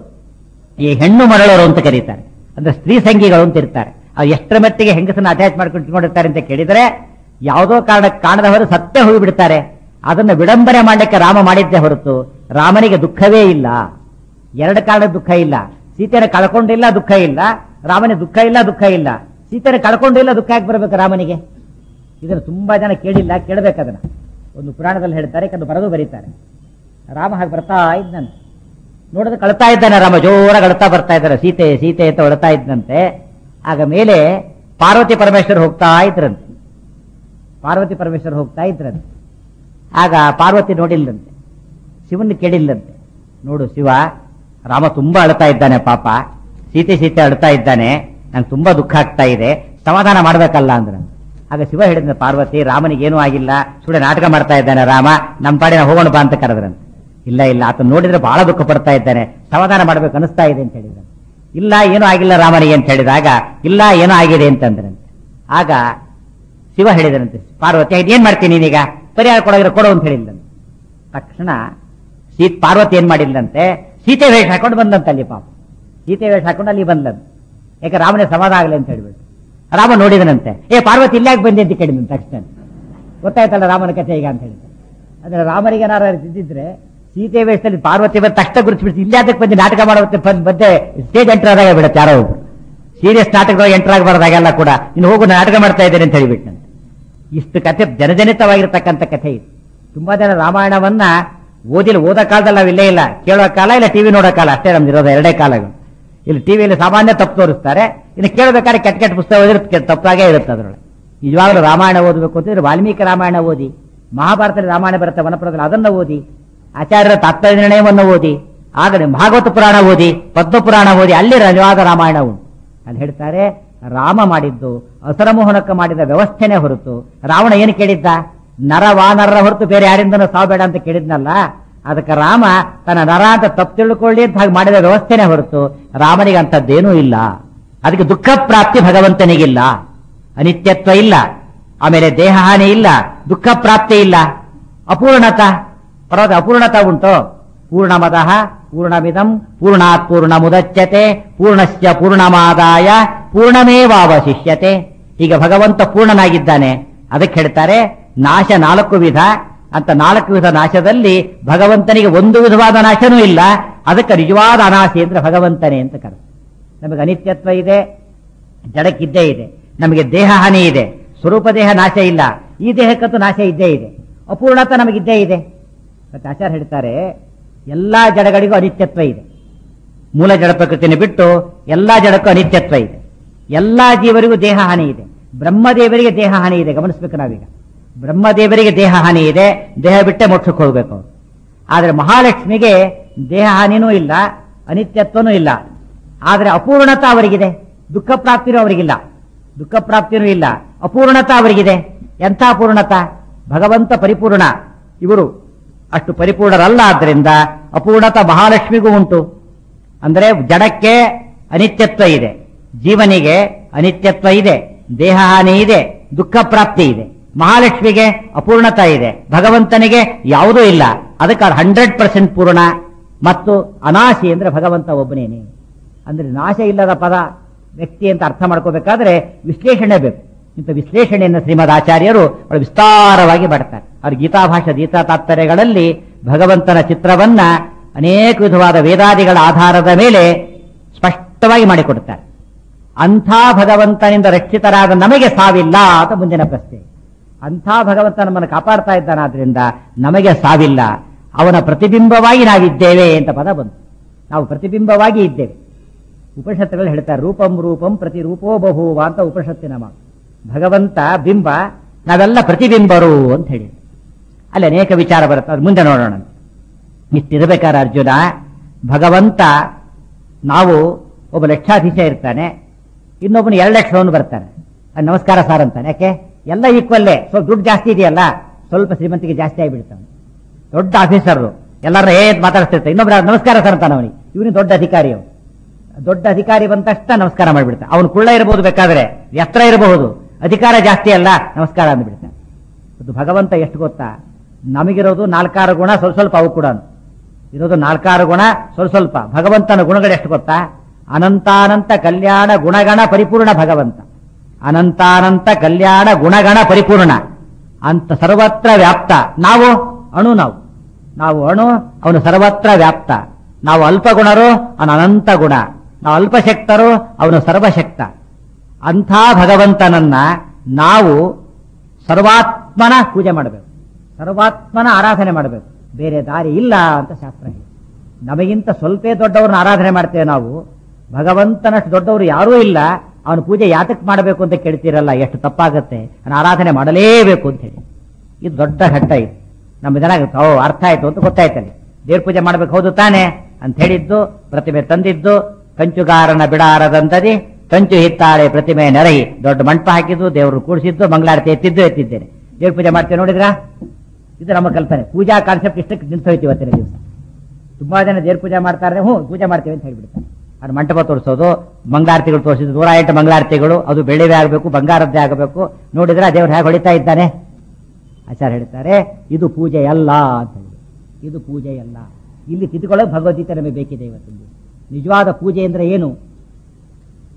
Speaker 1: ಈ ಹೆಣ್ಣು ಮರಳರು ಅಂತ ಕರೀತಾರೆ ಅಂದ್ರೆ ಸ್ತ್ರೀ ಸಂಗಿಗಳು ಅಂತ ಇರ್ತಾರೆ ಅವ್ರು ಎಷ್ಟರ ಮಟ್ಟಿಗೆ ಹೆಂಗಸನ್ನ ಅಟ್ಯಾಚ್ ಮಾಡ್ಕೊಂಡು ಇಟ್ಕೊಂಡಿರ್ತಾರೆ ಅಂತ ಕೇಳಿದ್ರೆ ಯಾವುದೋ ಕಾರಣ ಕಾಣದವರು ಸತ್ಯ ಹೋಗಿಬಿಡ್ತಾರೆ ಅದನ್ನು ವಿಡಂಬನೆ ಮಾಡಲಿಕ್ಕೆ ರಾಮ ಮಾಡಿದ್ದೇ ಹೊರತು ರಾಮನಿಗೆ ದುಃಖವೇ ಇಲ್ಲ ಎರಡು ಕಾರಣದ ದುಃಖ ಇಲ್ಲ ಸೀತೆನ ಕಳ್ಕೊಂಡಿಲ್ಲ ದುಃಖ ಇಲ್ಲ ರಾಮನಿಗೆ ದುಃಖ ಇಲ್ಲ ದುಃಖ ಇಲ್ಲ ಸೀತೆನ ಕಳ್ಕೊಂಡಿಲ್ಲ ದುಃಖ ಯಾಕೆ ಬರಬೇಕು ರಾಮನಿಗೆ ಇದನ್ನು ತುಂಬಾ ಜನ ಕೇಳಿಲ್ಲ ಕೇಳಬೇಕದನ್ನ ಒಂದು ಪುರಾಣದಲ್ಲಿ ಹೇಳ್ತಾರೆ ಯಾಕಂದ್ರೆ ಬರೆದು ಬರೀತಾರೆ ರಾಮ ಹಾಗೆ ಬರ್ತಾ ಇದ್ದಂತೆ ನೋಡಿದ್ರೆ ಕಳ್ತಾ ಇದ್ದಾನೆ ರಾಮ ಜೋರಾಗಿ ಅಳ್ತಾ ಬರ್ತಾ ಇದ್ದಾರೆ ಸೀತೆ ಸೀತೆ ಅಂತ ಹೊಳ್ತಾ ಇದ್ದಂತೆ ಆಗ ಮೇಲೆ ಪಾರ್ವತಿ ಪರಮೇಶ್ವರ್ ಹೋಗ್ತಾ ಇದ್ರಂತೆ ಪಾರ್ವತಿ ಪರಮೇಶ್ವರ್ ಹೋಗ್ತಾ ಇದ್ರಂತೆ ಆಗ ಪಾರ್ವತಿ ನೋಡಿಲ್ಲಂತೆ ಶಿವನ್ ಕೇಳಿಲ್ಲಂತೆ ನೋಡು ಶಿವ ರಾಮ ತುಂಬಾ ಅಳ್ತಾ ಇದ್ದಾನೆ ಪಾಪ ಸೀತೆ ಸೀತೆ ಅಳ್ತಾ ಇದ್ದಾನೆ ನಂಗೆ ತುಂಬಾ ದುಃಖ ಆಗ್ತಾ ಇದೆ ಸಮಾಧಾನ ಮಾಡ್ಬೇಕಲ್ಲ ಅಂದ್ರೆ ಆಗ ಶಿವ ಹೇಳಿದ ಪಾರ್ವತಿ ರಾಮನಿಗೆ ಏನೂ ಆಗಿಲ್ಲ ಸುಳ್ಳೆ ನಾಟಕ ಮಾಡ್ತಾ ಇದ್ದಾನೆ ರಾಮ ನಮ್ಮ ಪಾಡಿನ ಹೋಗೋಣ ಬಾ ಅಂತ ಕರೆದ್ರಂತೆ ಇಲ್ಲ ಇಲ್ಲ ಆತ ನೋಡಿದ್ರೆ ಬಹಳ ದುಃಖ ಪಡ್ತಾ ಇದ್ದಾನೆ ಸಮಾಧಾನ ಮಾಡ್ಬೇಕು ಅನಿಸ್ತಾ ಇದೆ ಅಂತ ಹೇಳಿದ್ರು ಇಲ್ಲ ಏನೂ ಆಗಿಲ್ಲ ರಾಮನಿಗೆ ಅಂತ ಹೇಳಿದಾಗ ಇಲ್ಲ ಏನೋ ಆಗಿದೆ ಅಂತಂದ್ರಂತೆ ಆಗ ಶಿವ ಹೇಳಿದರಂತೆ ಪಾರ್ವತಿ ಆಯ್ತು ಏನ್ ಮಾಡ್ತೀನಿ ನೀನೀಗ ಪರಿಹಾರ ಕೊಡೋದ್ರೆ ಕೊಡು ಅಂತ ಹೇಳಿಲ್ಲಂತೆ ತಕ್ಷಣ ಸೀತ್ ಪಾರ್ವತಿ ಏನ್ ಮಾಡಿಲ್ಲಂತೆ ಸೀತೆ ವೇಷ ಹಾಕೊಂಡು ಬಂದಂತ ಅಲ್ಲಿ ಪಾಪ ಸೀತೆ ವೇಷ ಹಾಕೊಂಡು ಅಲ್ಲಿ ಬಂದಂತೆ ಯಾಕೆ ರಾಮನೇ ಸಮಾಧಾನ ಆಗಲಿ ಅಂತ ಹೇಳ್ಬಿಟ್ಟು ರಾಮ ನೋಡಿದನಂತೆ ಏ ಪಾರ್ವತಿ ಇಲ್ಲಾಕ್ ಬಂದೆ ಅಂತ ಕೇಳಿದ ತಕ್ಷಣ ಗೊತ್ತಾಯ್ತಲ್ಲ ರಾಮನ ಕಥೆ ಈಗ ಅಂತ ಹೇಳಿದ್ರೆ ಅಂದ್ರೆ ರಾಮನಿಗೆ ಏನಾರು ಇದ್ದಿದ್ರೆ ಸೀತೆ ವೇಷದಲ್ಲಿ ಪಾರ್ವತಿ ಬಂದ ತಕ್ಷಣ ಗುರುತಿಸ್ಬಿಟ್ಟು ಇಲ್ಲಾದಕ್ಕೆ ಬಂದು ನಾಟಕ ಮಾಡುತ್ತೆ ಬಂದೆ ಸ್ಟೇಜ್ ಎಂಟರ್ ಆದಾಗ ಬಿಡುತ್ತೆ ಯಾರೋ ಒಬ್ರು ಸೀರಿಯಸ್ ನಾಟಕದೊಳಗೆ ಎಂಟರ್ ಆಗಬಾರ್ದಾಗೆಲ್ಲ ಕೂಡ ಇನ್ನು ಹೋಗು ನಾನು ನಾಟಕ ಮಾಡ್ತಾ ಇದ್ದೇನೆ ಅಂತ ಹೇಳಿಬಿಟ್ಟಂತೆ ಇಷ್ಟು ಕಥೆ ಜನಜನಿತವಾಗಿರ್ತಕ್ಕಂಥ ಕಥೆ ಇದು ತುಂಬಾ ಜನ ರಾಮಾಯಣವನ್ನ ಓದಿಲ್ಲ ಓದೋ ಕಾಲದಲ್ಲಿ ನಾವು ಇಲ್ಲೇ ಇಲ್ಲ ಕೇಳೋ ಕಾಲ ಇಲ್ಲ ಟಿವಿ ನೋಡೋ ಕಾಲ ಅಷ್ಟೇ ನಮ್ದು ಇರೋದು ಎರಡೇ ಕಾಲಗಳು ಇಲ್ಲಿ ಟಿವಿಯಲ್ಲಿ ಸಾಮಾನ್ಯ ತಪ್ಪು ತೋರಿಸ್ತಾರೆ ಇನ್ನು ಕೇಳಬೇಕಾದ್ರೆ ಕೆಟ್ಟ ಕೆಟ್ಟ ಪುಸ್ತಕ ಓದಿರುತ್ತೆ ತಪ್ಪಾಗೇ ಇರುತ್ತೆ ಅದರೊಳಗೆ ನಿಜವಾಗ್ಲೂ ರಾಮಾಯಣ ಓದಬೇಕು ಅಂತಿದ್ರೆ ವಾಲ್ಮೀಕಿ ರಾಮಾಯಣ ಓದಿ ಮಹಾಭಾರತದಲ್ಲಿ ರಾಮಾಯಣ ಬರುತ್ತೆ ವನಪ್ರದಲ್ಲಿ ಅದನ್ನ ಓದಿ ಆಚಾರ್ಯರ ತಾತ್ಪರ್ಯ ನಿರ್ಣಯವನ್ನು ಓದಿ ಆಗ ಭಾಗವತ ಪುರಾಣ ಓದಿ ಪದ್ಮ ಪುರಾಣ ಓದಿ ಅಲ್ಲಿ ನಿಜವಾದ ರಾಮಾಯಣ ಉಂಟು ಅಲ್ಲಿ ಹೇಳ್ತಾರೆ ರಾಮ ಮಾಡಿದ್ದು ಅಸರಮೋಹನಕ್ಕೆ ಮಾಡಿದ ವ್ಯವಸ್ಥೆನೇ ಹೊರತು ರಾವಣ ಏನು ಕೇಳಿದ್ದ ನರ ವಾನರರ ಹೊರತು ಬೇರೆ ಯಾರಿಂದನೂ ಸಾವಬೇಡ ಅಂತ ಕೇಳಿದ್ನಲ್ಲ ಅದಕ್ಕೆ ರಾಮ ತನ್ನ ನರ ಅಂತ ತಪ್ಪು ತಿಳ್ಕೊಳ್ಳಿ ಅಂತ ಹಾಗೆ ಮಾಡಿದ ವ್ಯವಸ್ಥೆನೇ ಹೊರತು ರಾಮನಿಗೆ ಅಂಥದ್ದೇನೂ ಇಲ್ಲ ಅದಕ್ಕೆ ದುಃಖ ಪ್ರಾಪ್ತಿ ಭಗವಂತನಿಗಿಲ್ಲ ಅನಿತ್ಯತ್ವ ಇಲ್ಲ ಆಮೇಲೆ ದೇಹ ಹಾನಿ ಇಲ್ಲ ದುಃಖ ಪ್ರಾಪ್ತಿ ಇಲ್ಲ ಅಪೂರ್ಣತ ಪರ್ವತ ಅಪೂರ್ಣತ ಉಂಟು ಪೂರ್ಣಮದಃ ಪೂರ್ಣಮಿದಂ ಪೂರ್ಣಾತ್ ಪೂರ್ಣ ಮುದಚ್ಯತೆ ಪೂರ್ಣಸ್ಯ ಪೂರ್ಣಮಾದಾಯ ಪೂರ್ಣಮೇವಾವಶಿಷ್ಯತೆ ಈಗ ಭಗವಂತ ಪೂರ್ಣನಾಗಿದ್ದಾನೆ ಅದಕ್ಕೆ ಹೇಳ್ತಾರೆ ನಾಶ ನಾಲ್ಕು ವಿಧ ಅಂತ ನಾಲ್ಕು ವಿಧ ನಾಶದಲ್ಲಿ ಭಗವಂತನಿಗೆ ಒಂದು ವಿಧವಾದ ನಾಶನೂ ಇಲ್ಲ ಅದಕ್ಕೆ ನಿಜವಾದ ಅನಾಶಿ ಅಂದ್ರೆ ಭಗವಂತನೇ ಅಂತ ಕರೆ ನಮಗೆ ಅನಿತ್ಯತ್ವ ಇದೆ ಜಡಕ್ಕಿದ್ದೇ ಇದೆ ನಮಗೆ ದೇಹ ಹಾನಿ ಇದೆ ಸ್ವರೂಪ ದೇಹ ನಾಶ ಇಲ್ಲ ಈ ದೇಹಕ್ಕಂತೂ ನಾಶ ಇದ್ದೇ ಇದೆ ಅಪೂರ್ಣತ ನಮಗಿದ್ದೇ ಇದೆ ಮತ್ತೆ ಆಚಾರ್ಯ ಹೇಳ್ತಾರೆ ಎಲ್ಲಾ ಜಡಗಳಿಗೂ ಅನಿತ್ಯತ್ವ ಇದೆ ಮೂಲ ಜಡ ಪ್ರಕೃತಿಯನ್ನು ಬಿಟ್ಟು ಎಲ್ಲಾ ಜಡಕ್ಕೂ ಅನಿತ್ಯತ್ವ ಇದೆ ಎಲ್ಲಾ ಜೀವರಿಗೂ ದೇಹ ಹಾನಿ ಇದೆ ಬ್ರಹ್ಮದೇವರಿಗೆ ದೇಹ ಹಾನಿ ಇದೆ ಗಮನಿಸ್ಬೇಕು ನಾವೀಗ ಬ್ರಹ್ಮದೇವರಿಗೆ ದೇಹ ಹಾನಿ ಇದೆ ದೇಹ ಬಿಟ್ಟೆ ಮೋಕ್ಷಕ್ಕೆ ಹೋಗ್ಬೇಕು ಅವ್ರು. ಆದ್ರೆ ಮಹಾಲಕ್ಷ್ಮಿಗೆ ದೇಹ ಹಾನಿನೂ ಇಲ್ಲ ಅನಿತ್ಯತ್ವನೂ ಇಲ್ಲ ಆದ್ರೆ ಅಪೂರ್ಣತ ಅವರಿಗಿದೆ ದುಃಖ ಪ್ರಾಪ್ತಿನೂ ಅವರಿಗಿಲ್ಲ ದುಃಖ ಪ್ರಾಪ್ತಿನೂ ಇಲ್ಲ ಅಪೂರ್ಣತ ಅವರಿಗಿದೆ ಎಂಥ ಅಪೂರ್ಣತ ಭಗವಂತ ಪರಿಪೂರ್ಣ ಇವರು ಅಷ್ಟು ಪರಿಪೂರ್ಣರಲ್ಲ ಆದ್ರಿಂದ ಅಪೂರ್ಣತ ಮಹಾಲಕ್ಷ್ಮಿಗೂ ಉಂಟು ಅಂದರೆ ಜಡಕ್ಕೆ ಅನಿತ್ಯತ್ವ ಇದೆ ಜೀವನಿಗೆ ಅನಿತ್ಯತ್ವ ಇದೆ ದೇಹ ಹಾನಿ ಇದೆ ದುಃಖ ಪ್ರಾಪ್ತಿ ಇದೆ ಮಹಾಲಕ್ಷ್ಮಿಗೆ ಅಪೂರ್ಣತ ಇದೆ ಭಗವಂತನಿಗೆ ಯಾವುದೂ ಇಲ್ಲ ಅದಕ್ಕೆ ಹಂಡ್ರೆಡ್ ಪರ್ಸೆಂಟ್ ಪೂರ್ಣ ಮತ್ತು ಅನಾಶಿ ಅಂದ್ರೆ ಭಗವಂತ ಒಬ್ಬನೇನೆ ಅಂದ್ರೆ ನಾಶ ಇಲ್ಲದ ಪದ ವ್ಯಕ್ತಿ ಅಂತ ಅರ್ಥ ಮಾಡ್ಕೋಬೇಕಾದ್ರೆ ವಿಶ್ಲೇಷಣೆ ಬೇಕು ಇಂಥ ವಿಶ್ಲೇಷಣೆಯನ್ನು ಶ್ರೀಮದ್ ಆಚಾರ್ಯರು ಬಹಳ ವಿಸ್ತಾರವಾಗಿ ಮಾಡ್ತಾರೆ ಅವ್ರ ಗೀತಾಭಾಷಾ ಗೀತಾ ತಾತ್ಪರ್ಯಗಳಲ್ಲಿ ಭಗವಂತನ ಚಿತ್ರವನ್ನ ಅನೇಕ ವಿಧವಾದ ವೇದಾದಿಗಳ ಆಧಾರದ ಮೇಲೆ ಸ್ಪಷ್ಟವಾಗಿ ಮಾಡಿಕೊಡುತ್ತಾರೆ ಅಂಥ ಭಗವಂತನಿಂದ ರಕ್ಷಿತರಾದ ನಮಗೆ ಸಾವಿಲ್ಲ ಅಂತ ಮುಂದಿನ ಪ್ರಶ್ನೆ ಅಂಥ ಭಗವಂತ ನಮ್ಮನ್ನು ಕಾಪಾಡ್ತಾ ಇದ್ದಾನಾದ್ರಿಂದ ನಮಗೆ ಸಾವಿಲ್ಲ ಅವನ ಪ್ರತಿಬಿಂಬವಾಗಿ ನಾವಿದ್ದೇವೆ ಅಂತ ಪದ ಬಂತು ನಾವು ಪ್ರತಿಬಿಂಬವಾಗಿ ಇದ್ದೇವೆ ಉಪನಿಷತ್ತುಗಳು ಹೇಳ್ತಾರೆ ರೂಪಂ ರೂಪಂ ಪ್ರತಿ ರೂಪೋ ಬಹುವ ಅಂತ ಉಪನಿಷತ್ತಿನ ಮಾತು ಭಗವಂತ ಬಿಂಬ ನಾವೆಲ್ಲ ಪ್ರತಿಬಿಂಬರು ಅಂತ ಹೇಳಿ ಅಲ್ಲಿ ಅನೇಕ ವಿಚಾರ ಬರುತ್ತೆ ಅದು ಮುಂದೆ ನೋಡೋಣ ಇಷ್ಟಿರ್ಬೇಕಾದ್ರೆ ಅರ್ಜುನ ಭಗವಂತ ನಾವು ಒಬ್ಬ ಲಕ್ಷಾಧೀಶ ಇರ್ತಾನೆ ಇನ್ನೊಬ್ಬನು ಎರಡು ಲಕ್ಷವನ್ನು ಬರ್ತಾನೆ ಅದ್ ನಮಸ್ಕಾರ ಸಾರ್ ಅಂತಾನೆ ಯಾಕೆ ಎಲ್ಲ ಈಕ್ವಲ್ಲೇ ಸ್ವಲ್ಪ ದುಡ್ಡು ಜಾಸ್ತಿ ಇದೆಯಲ್ಲ ಸ್ವಲ್ಪ ಶ್ರೀಮಂತಿಗೆ ಜಾಸ್ತಿ ಆಗಿಬಿಡ್ತಾನೆ ದೊಡ್ಡ ಆಫೀಸರ್ ಎಲ್ಲರ ಏನ್ ಮಾತಾಡ್ತಿರ್ತಾರೆ ಇನ್ನೊಬ್ರು ನಮಸ್ಕಾರ ಸರ್ ಅಂತಾನೆ ಅವನಿಗೆ ಇವನು ದೊಡ್ಡ ಅಧಿಕಾರಿ ಅವನು ದೊಡ್ಡ ಅಧಿಕಾರಿ ಬಂದ ತಕ್ಷಣ ನಮಸ್ಕಾರ ಮಾಡಿಬಿಡ್ತಾನೆ ಅವನು ಕುಳ್ಳ ಇರಬಹುದು ಬೇಕಾದ್ರೆ ಎತ್ತರ ಇರಬಹುದು ಅಧಿಕಾರ ಜಾಸ್ತಿ ಅಲ್ಲ ನಮಸ್ಕಾರ ಅಂದ್ಬಿಡ್ತಾನೆ ಅದು ಭಗವಂತ ಎಷ್ಟು ಗೊತ್ತಾ ನಮಗಿರೋದು ನಾಲ್ಕಾರು ಗುಣ ಸ್ವಲ್ಪ ಸ್ವಲ್ಪ ಅವು ಕೂಡ ಇರೋದು ನಾಲ್ಕಾರು ಗುಣ ಸ್ವಲ್ಪ ಸ್ವಲ್ಪ ಭಗವಂತನ ಗುಣಗಳು ಎಷ್ಟು ಗೊತ್ತಾ ಅನಂತಾನಂತ ಕಲ್ಯಾಣ ಗುಣಗಣ ಪರಿಪೂರ್ಣ ಭಗವಂತ ಅನಂತಾನಂತ ಕಲ್ಯಾಣ ಗುಣಗಣ ಪರಿಪೂರ್ಣ ಅಂತ ಸರ್ವತ್ರ ವ್ಯಾಪ್ತ ನಾವು ಅಣು ನಾವು ನಾವು ಅಣು ಅವನು ಸರ್ವತ್ರ ವ್ಯಾಪ್ತ ನಾವು ಅಲ್ಪ ಗುಣರು ಅವನು ಅನಂತ ಗುಣ ನಾವು ಅಲ್ಪಶಕ್ತರು ಅವನು ಸರ್ವಶಕ್ತ ಅಂಥ ಭಗವಂತನನ್ನ ನಾವು ಸರ್ವಾತ್ಮನ ಪೂಜೆ ಮಾಡಬೇಕು ಸರ್ವಾತ್ಮನ ಆರಾಧನೆ ಮಾಡಬೇಕು ಬೇರೆ ದಾರಿ ಇಲ್ಲ ಅಂತ ಶಾಸ್ತ್ರ ಹೇಳಿ ನಮಗಿಂತ ಸ್ವಲ್ಪ ದೊಡ್ಡವ್ರನ್ನ ಆರಾಧನೆ ಮಾಡ್ತೇವೆ ನಾವು ಭಗವಂತನಷ್ಟು ದೊಡ್ಡವರು ಯಾರೂ ಇಲ್ಲ ಅವನ ಪೂಜೆ ಯಾತಕ್ ಮಾಡಬೇಕು ಅಂತ ಕೇಳ್ತೀರಲ್ಲ ಎಷ್ಟು ತಪ್ಪಾಗತ್ತೆ ಅವನ ಆರಾಧನೆ ಮಾಡಲೇಬೇಕು ಅಂತ ಹೇಳಿ ಇದು ದೊಡ್ಡ ಘಟ್ಟ ಇದು ನಮ್ಮ ಜನ ಓ ಅರ್ಥ ಆಯ್ತು ಅಂತ ಗೊತ್ತಾಯ್ತಲ್ಲಿ ದೇವ್ರ ಪೂಜೆ ಮಾಡ್ಬೇಕು ಹೌದು ತಾನೆ ಅಂತ ಹೇಳಿದ್ದು ಪ್ರತಿಮೆ ತಂದಿದ್ದು ಕಂಚುಗಾರನ ಬಿಡಾರದಂತದಿ ಕಂಚು ಹಿತ್ತಾಳೆ ಪ್ರತಿಮೆ ನೆರಹಿ ದೊಡ್ಡ ಮಂಟಪ ಹಾಕಿದ್ದು ದೇವರು ಕೂಡಿಸಿದ್ದು ಮಂಗಳಾರತಿ ಎತ್ತಿದ್ದು ಎತ್ತಿದ್ದೇನೆ ದೇವ್ರ ಪೂಜೆ ಮಾಡ್ತೇವೆ ನೋಡಿದ್ರಾ ಇದು ನಮ್ಮ ಕಲ್ಪನೆ ಪೂಜಾ ಕಾನ್ಸೆಪ್ಟ್ ಇಷ್ಟಕ್ಕೆ ನಿಂತು ಹೋಯ್ತು ಇವತ್ತಿನ ದಿವಸ ತುಂಬಾ ಜನ ದೇವ್ರ ಪೂಜೆ ಮಾಡ್ತಾರೆ ಹ್ಞೂ ಪೂಜೆ ಮಾಡ್ತೇವೆ ಅಂತ ಹೇಳ್ಬಿಡ್ತಾರೆ ಅದು ಮಂಟಪ ತೋರಿಸೋದು ಮಂಗಳಾರತಿಗಳು ತೋರಿಸಿದ್ದು ನೂರ ಎಂಟು ಮಂಗಳಾರತಿಗಳು ಅದು ಬೆಳ್ಳಿವೇ ಆಗಬೇಕು ಬಂಗಾರದ್ದೇ ಆಗಬೇಕು ನೋಡಿದ್ರೆ ಆ ದೇವ್ರು ಹೇಗೆ ಹೊಡಿತಾ ಇದ್ದಾನೆ ಆಚಾರ್ಯ ಹೇಳ್ತಾರೆ ಇದು ಪೂಜೆ ಅಲ್ಲ ಅಂತ ಹೇಳಿ ಇದು ಪೂಜೆ ಅಲ್ಲ ಇಲ್ಲಿ ತಿದ್ದುಕೊಳ್ಳೋಕೆ ಭಗವದ್ಗೀತೆ ನಮಗೆ ಬೇಕಿದೆ ಇವತ್ತಿನ ದಿವಸ ನಿಜವಾದ ಪೂಜೆ ಅಂದ್ರೆ ಏನು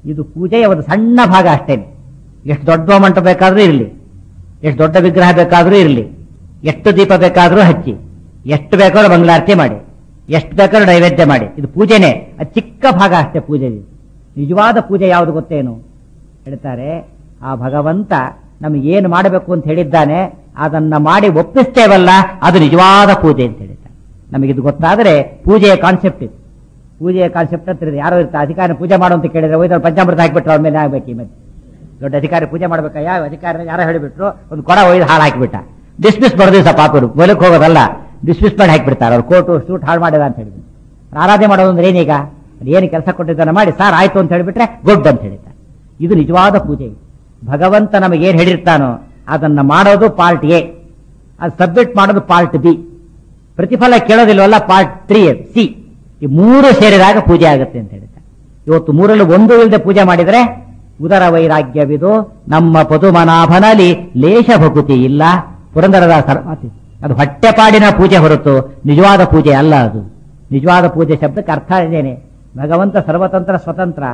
Speaker 1: ಇದು ಪೂಜೆಯ ಒಂದು ಸಣ್ಣ ಭಾಗ ಅಷ್ಟೇನೆ ಎಷ್ಟು ದೊಡ್ಡ ಮಂಟಪ ಬೇಕಾದ್ರೂ ಇರಲಿ ಎಷ್ಟು ದೊಡ್ಡ ವಿಗ್ರಹ ಬೇಕಾದ್ರೂ ಇರಲಿ ಎಷ್ಟು ದೀಪ ಬೇಕಾದ್ರೂ ಹಚ್ಚಿ ಎಷ್ಟು ಬೇಕಾದ್ರೂ ಮಂಗಳಾರತಿ ಮಾಡಿ ಎಷ್ಟು ಬೇಕಾದ್ರೂ ನೈವೇದ್ಯ ಮಾಡಿ ಇದು ಪೂಜೆನೇ ಅದು ಚಿಕ್ಕ ಭಾಗ ಅಷ್ಟೇ ಪೂಜೆ ಇದು. ನಿಜವಾದ ಪೂಜೆ ಯಾವುದು ಗೊತ್ತೇನು ಹೇಳ್ತಾರೆ ಆ ಭಗವಂತ ನಮಗೆ ಏನು ಮಾಡಬೇಕು ಅಂತ ಹೇಳಿದ್ದಾನೆ ಅದನ್ನ ಮಾಡಿ ಒಪ್ಪಿಸ್ತೇವಲ್ಲ ಅದು ನಿಜವಾದ ಪೂಜೆ ಅಂತ ಹೇಳಿದ್ದಾರೆ ನಮಗಿದು ಗೊತ್ತಾದರೆ ಪೂಜೆಯ ಕಾನ್ಸೆಪ್ಟ್ ಇದು ಪೂಜೆಯ ಕಾನ್ಸೆಪ್ಟ್ ಅಂತ ಇದೆ. ಯಾರೋ ಇರ್ತಾರೆ ಅಧಿಕಾರಿ ಪೂಜೆ ಮಾಡು ಅಂತ ಕೇಳಿದ್ರೆ ಹೋಯ್ತು ಪಂಚಾಮೃತ ಹಾಕಿಬಿಟ್ರು ಅವ್ರ ಮೇಲೆ ಆಗ್ಬೇಕು ಈ ಮಧ್ಯೆ ದೊಡ್ಡ ಅಧಿಕಾರಿ ಪೂಜೆ ಮಾಡ್ಬೇಕಾ ಯಾವ ಅಧಿಕಾರಿ ಯಾರೋ ಹೇಳಿಬಿಟ್ರು ಒಂದು ಕೊಡ ಒಯ್ದು ಹಾಳು ಹಾಕಿಬಿಟ್ಟ ಡಿಸ್ಮಿಸ್ ಬರೋದಿಲ್ಲ ಪಾಪರು ಹೊಲಕ್ಕೆ ಹೋಗೋದಲ್ಲ ಡಿಸ್ಮಿಸ್ ಮಾಡಿ ಹಾಕಿಬಿಡ್ತಾರೆ ಅವ್ರು ಕೋಟು ಸೂಟ್ ಹಾಳು ಮಾಡಿದ ಅಂತ ಹೇಳಿದ್ರು ಆರಾಧನೆ ಮಾಡೋದು ಅಂದ್ರೆ ಏನೀಗ ಅದು ಏನು ಕೆಲಸ ಕೊಟ್ಟಿದ್ದಾನೆ ಮಾಡಿ ಸಾರ್ ಆಯ್ತು ಅಂತ ಹೇಳಿಬಿಟ್ರೆ ಗುಡ್ ಅಂತ ಹೇಳಿದ್ದಾರೆ ಇದು ನಿಜವಾದ ಪೂಜೆ ಭಗವಂತ ನಮಗೆ ಏನ್ ಹೇಳಿರ್ತಾನೋ ಅದನ್ನ ಮಾಡೋದು ಪಾರ್ಟ್ ಎ ಅದು ಸಬ್ಮಿಟ್ ಮಾಡೋದು ಪಾರ್ಟ್ ಬಿ ಪ್ರತಿಫಲ ಕೇಳೋದಿಲ್ವಲ್ಲ ಪಾರ್ಟ್ ತ್ರೀ ಸಿ ಈ ಮೂರು ಸೇರಿದಾಗ ಪೂಜೆ ಆಗುತ್ತೆ ಅಂತ ಹೇಳ್ತಾರೆ ಇವತ್ತು ಮೂರಲ್ಲೂ ಒಂದು ಇಲ್ಲದೆ ಪೂಜೆ ಮಾಡಿದ್ರೆ ಉದರ ವೈರಾಗ್ಯವಿದು ನಮ್ಮ ಪದುಮನಾಭನಲ್ಲಿ ಲೇಷ ಭಕುತಿ ಇಲ್ಲ ಪುರಂದರದಾಸರ ಮಾತಿ ಅದು ಹೊಟ್ಟೆಪಾಡಿನ ಪೂಜೆ ಹೊರತು ನಿಜವಾದ ಪೂಜೆ ಅಲ್ಲ ಅದು ನಿಜವಾದ ಪೂಜೆ ಶಬ್ದಕ್ಕೆ ಅರ್ಥ ಇದೇನೆ ಭಗವಂತ ಸರ್ವತಂತ್ರ ಸ್ವತಂತ್ರ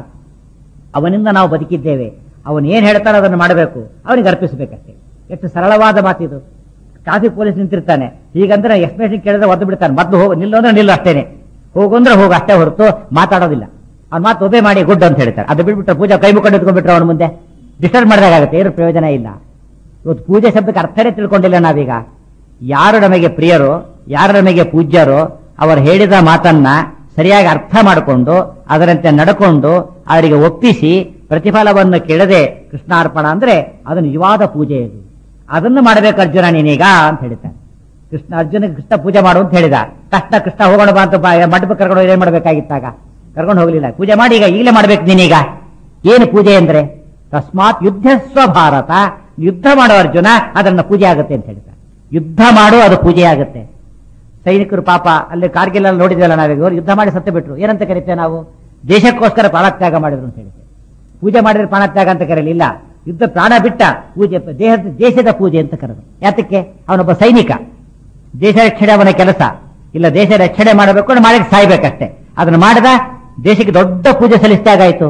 Speaker 1: ಅವನಿಂದ ನಾವು ಬದುಕಿದ್ದೇವೆ ಅವನು ಏನ್ ಹೇಳ್ತಾನೆ ಅದನ್ನು ಮಾಡಬೇಕು ಅವನಿಗೆ ಅರ್ಪಿಸಬೇಕಷ್ಟೇ ಎಷ್ಟು ಸರಳವಾದ ಮಾತಿದು ಟ್ರಾಫಿಕ್ ಪೊಲೀಸ್ ನಿಂತಿರ್ತಾನೆ ಹೀಗಂದ್ರೆ ಎಕ್ಸ್ಪ್ಲೇಷನ್ ಕೇಳಿದ್ರೆ ಒದ್ದು ಬಿಡ್ತಾನೆ ಮೊದಲು ಹೋಗು ನಿಲ್ಲು ಅಂದ್ರೆ ನಿಲ್ಲು ಅಷ್ಟೇನೆ ಹೋಗು ಅಂದ್ರೆ ಹೋಗು ಅಷ್ಟೇ ಹೊರತು ಮಾತಾಡೋದಿಲ್ಲ ಅವ್ನ ಮಾತು ಒಬೆ ಮಾಡಿ ಗುಡ್ ಅಂತ ಹೇಳ್ತಾರೆ ಅದು ಬಿಟ್ಬಿಟ್ರೆ ಪೂಜಾ ಕೈ ಮುಖಂಡು ಇಟ್ಕೊಂಡ್ಬಿಟ್ರೆ ಅವನ ಮುಂದೆ ಡಿಸ್ಟರ್ಬ್ ಮಾಡಿದಾಗುತ್ತೆ ಏನು ಪ್ರಯೋಜನ ಇಲ್ಲ ಇವತ್ತು ಪೂಜೆ ಶಬ್ದಕ್ಕೆ ಅರ್ಥನೇ ತಿಳ್ಕೊಂಡಿಲ್ಲ ನಾವೀಗ ಯಾರು ನಮಗೆ ಪ್ರಿಯರೋ ಯಾರು ನಮಗೆ ಪೂಜ್ಯರೋ ಅವರು ಹೇಳಿದ ಮಾತನ್ನ ಸರಿಯಾಗಿ ಅರ್ಥ ಮಾಡಿಕೊಂಡು ಅದರಂತೆ ನಡ್ಕೊಂಡು ಅವರಿಗೆ ಒಪ್ಪಿಸಿ ಪ್ರತಿಫಲವನ್ನು ಕೇಳದೆ ಕೃಷ್ಣಾರ್ಪಣ ಅಂದ್ರೆ ಅದು ನಿಜವಾದ ಪೂಜೆ ಇದು ಅದನ್ನು ಮಾಡಬೇಕು ಅರ್ಜುನ ನೀನೀಗ ಅಂತ ಹೇಳ್ತಾನೆ ಕೃಷ್ಣ ಅರ್ಜುನ ಕೃಷ್ಣ ಪೂಜೆ ಮಾಡು ಅಂತ ಹೇಳಿದ ತಕ್ಷಣ ಕೃಷ್ಣ ಹೋಗೋಣ ಬಾ ಅಂತ ಬಾ- ಮಂಟಪ ಕರ್ಕೊಂಡು ಹೋಗಿ ಏನ್ ಮಾಡ್ಬೇಕಾಗಿತ್ತಾಗ ಕರ್ಕೊಂಡು ಹೋಗ್ಲಿಲ್ಲ ಪೂಜೆ ಮಾಡಿ ಈಗ ಈಗಲೇ ಮಾಡ್ಬೇಕು ನೀನೀಗ ಏನು ಪೂಜೆ ಅಂದ್ರೆ ತಸ್ಮಾತ್ ಯುದ್ಧ ಸ್ವಭಾರತ ಯುದ್ಧ ಮಾಡೋ ಅರ್ಜುನ ಅದನ್ನ ಪೂಜೆ ಆಗುತ್ತೆ ಅಂತ ಹೇಳ್ತಾರೆ ಯುದ್ಧ ಮಾಡು ಅದು ಪೂಜೆ ಆಗುತ್ತೆ ಸೈನಿಕರು ಪಾಪ ಅಲ್ಲಿ ಕಾರ್ಗಿಲ್ ಅಲ್ಲಿ ನೋಡಿದ್ವಲ್ಲ ನಾವೀಗ ಅವ್ರು ಯುದ್ಧ ಮಾಡಿ ಸತ್ತು ಬಿಟ್ರು ಏನಂತ ಕರಿತೇವೆ ನಾವು ದೇಶಕ್ಕೋಸ್ಕರ ಪ್ರಾಣತ್ಯಾಗ ಮಾಡಿದ್ರು ಅಂತ ಹೇಳ್ತೇವೆ ಪೂಜೆ ಮಾಡಿದ್ರೆ ಪ್ರಾಣತ್ಯಾಗ ಅಂತ ಕರೀಲಿಲ್ಲ ಯುದ್ಧ ಪ್ರಾಣ ಬಿಟ್ಟ ಪೂಜೆ ದೇಹದ ದೇಶದ ಪೂಜೆ ಅಂತ ಕರೆದು ಯಾತಕ್ಕೆ ಅವನೊಬ್ಬ ಸೈನಿಕ ದೇಶ ರಕ್ಷಣೆ ಅವನ ಕೆಲಸ ಇಲ್ಲ ದೇಶ ರಕ್ಷಣೆ ಮಾಡಬೇಕು ಅಂದ್ರೆ ಮಾಡಿ ಸಾಯ್ಬೇಕಷ್ಟೇ ಅದನ್ನ ಮಾಡಿದ ದೇಶಕ್ಕೆ ದೊಡ್ಡ ಪೂಜೆ ಸಲ್ಲಿಸಿದಾಗಾಯ್ತು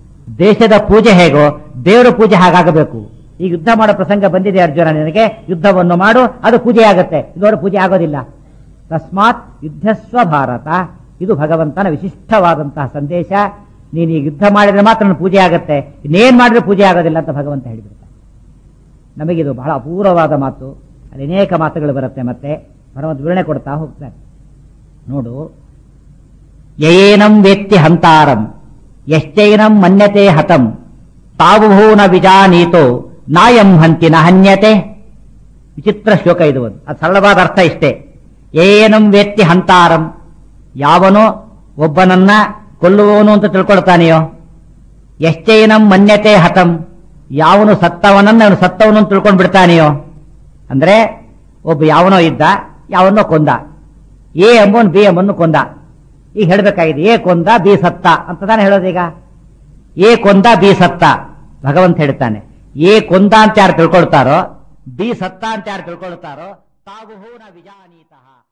Speaker 1: ದೇಶದ ಪೂಜೆ ಹೇಗೋ ದೇವರ ಪೂಜೆ ಹಾಗಾಗಬೇಕು ಈಗ ಯುದ್ಧ ಮಾಡೋ ಪ್ರಸಂಗ ಬಂದಿದೆ ಅರ್ಜುನ ನಿನಗೆ ಯುದ್ಧವನ್ನು ಮಾಡು ಅದು ಪೂಜೆ ಆಗತ್ತೆ ಇದರ ಪೂಜೆ ಆಗೋದಿಲ್ಲ ತಸ್ಮಾತ್ ಯುದ್ಧಸ್ವ ಭಾರತ ಇದು ಭಗವಂತನ ವಿಶಿಷ್ಟವಾದಂತಹ ಸಂದೇಶ ನೀನು ಈಗ ಯುದ್ಧ ಮಾಡಿದ್ರೆ ಮಾತ್ರ ನನ್ನ ಪೂಜೆ ಆಗತ್ತೆ ಇನ್ನೇನ್ ಮಾಡಿದ್ರೆ ಪೂಜೆ ಆಗೋದಿಲ್ಲ ಅಂತ ಭಗವಂತ ಹೇಳಿಬಿಡ್ತಾನೆ ನಮಗಿದು ಬಹಳ ಅಪೂರ್ವವಾದ ಮಾತು ಅಲ್ಲಿ ಅನೇಕ ಮಾತುಗಳು ಬರುತ್ತೆ ಮತ್ತೆ ಭಗವಂತ ವಿವರಣೆ ಕೊಡ್ತಾ ಹೋಗ್ತಾರೆ ನೋಡು ಯಯೇನಂ ವೇತ್ತಿ ಹಂತಾರಂ ಎಷ್ಟೈನಂ ಮನ್ಯತೆ ಹತಂ ತಾವು ನ ವಿಜಾನೀತೋ ನಾಯಂ ಹಂತಿ ನ ಹನ್ಯತೆ ವಿಚಿತ್ರ ಶ್ಲೋಕ ಇದು ಒಂದು ಅದು ಸರಳವಾದ ಅರ್ಥ ಇಷ್ಟೇ ಏನಂ ವೇತ್ತಿ ಹಂತಾರಂ ಯಾವನೋ ಒಬ್ಬನನ್ನ ಕೊಲ್ಲುವವನು ಅಂತ ತಿಳ್ಕೊಳ್ತಾನೆಯೋ ಎಷ್ಟೇನಂ ಮನ್ಯತೆ ಹತಂ ಯಾವನು ಸತ್ತವನನ್ನ ಅವನು ಸತ್ತವನು ಅಂತ ತಿಳ್ಕೊಂಡ್ ಬಿಡ್ತಾನೆಯೋ ಅಂದ್ರೆ ಒಬ್ಬ ಯಾವನೋ ಇದ್ದ ಯಾವನೋ ಕೊಂದ ಎ ಎಂಬವನು ಬಿ ಎಂಬನ್ನು ಕೊಂದ ಈಗ ಹೇಳ್ಬೇಕಾಗಿದೆ ಎ ಕೊಂದ ಬಿ ಸತ್ತ ಅಂತ ತಾನೇ ಹೇಳೋದೀಗ ಎ ಕೊಂದ ಬಿ ಸತ್ತ ಭಗವಂತ ಹೇಳ್ತಾನೆ ಎ ಕೊಂದ ಅಂತ ಯಾರು ತಿಳ್ಕೊಳ್ತಾರೋ ಬಿ ಸತ್ತ ಅಂತ ಯಾರು ತಿಳ್ಕೊಳ್ತಾರೋ ತಾವು ಹೂನ ವಿಜಾನೀತಃ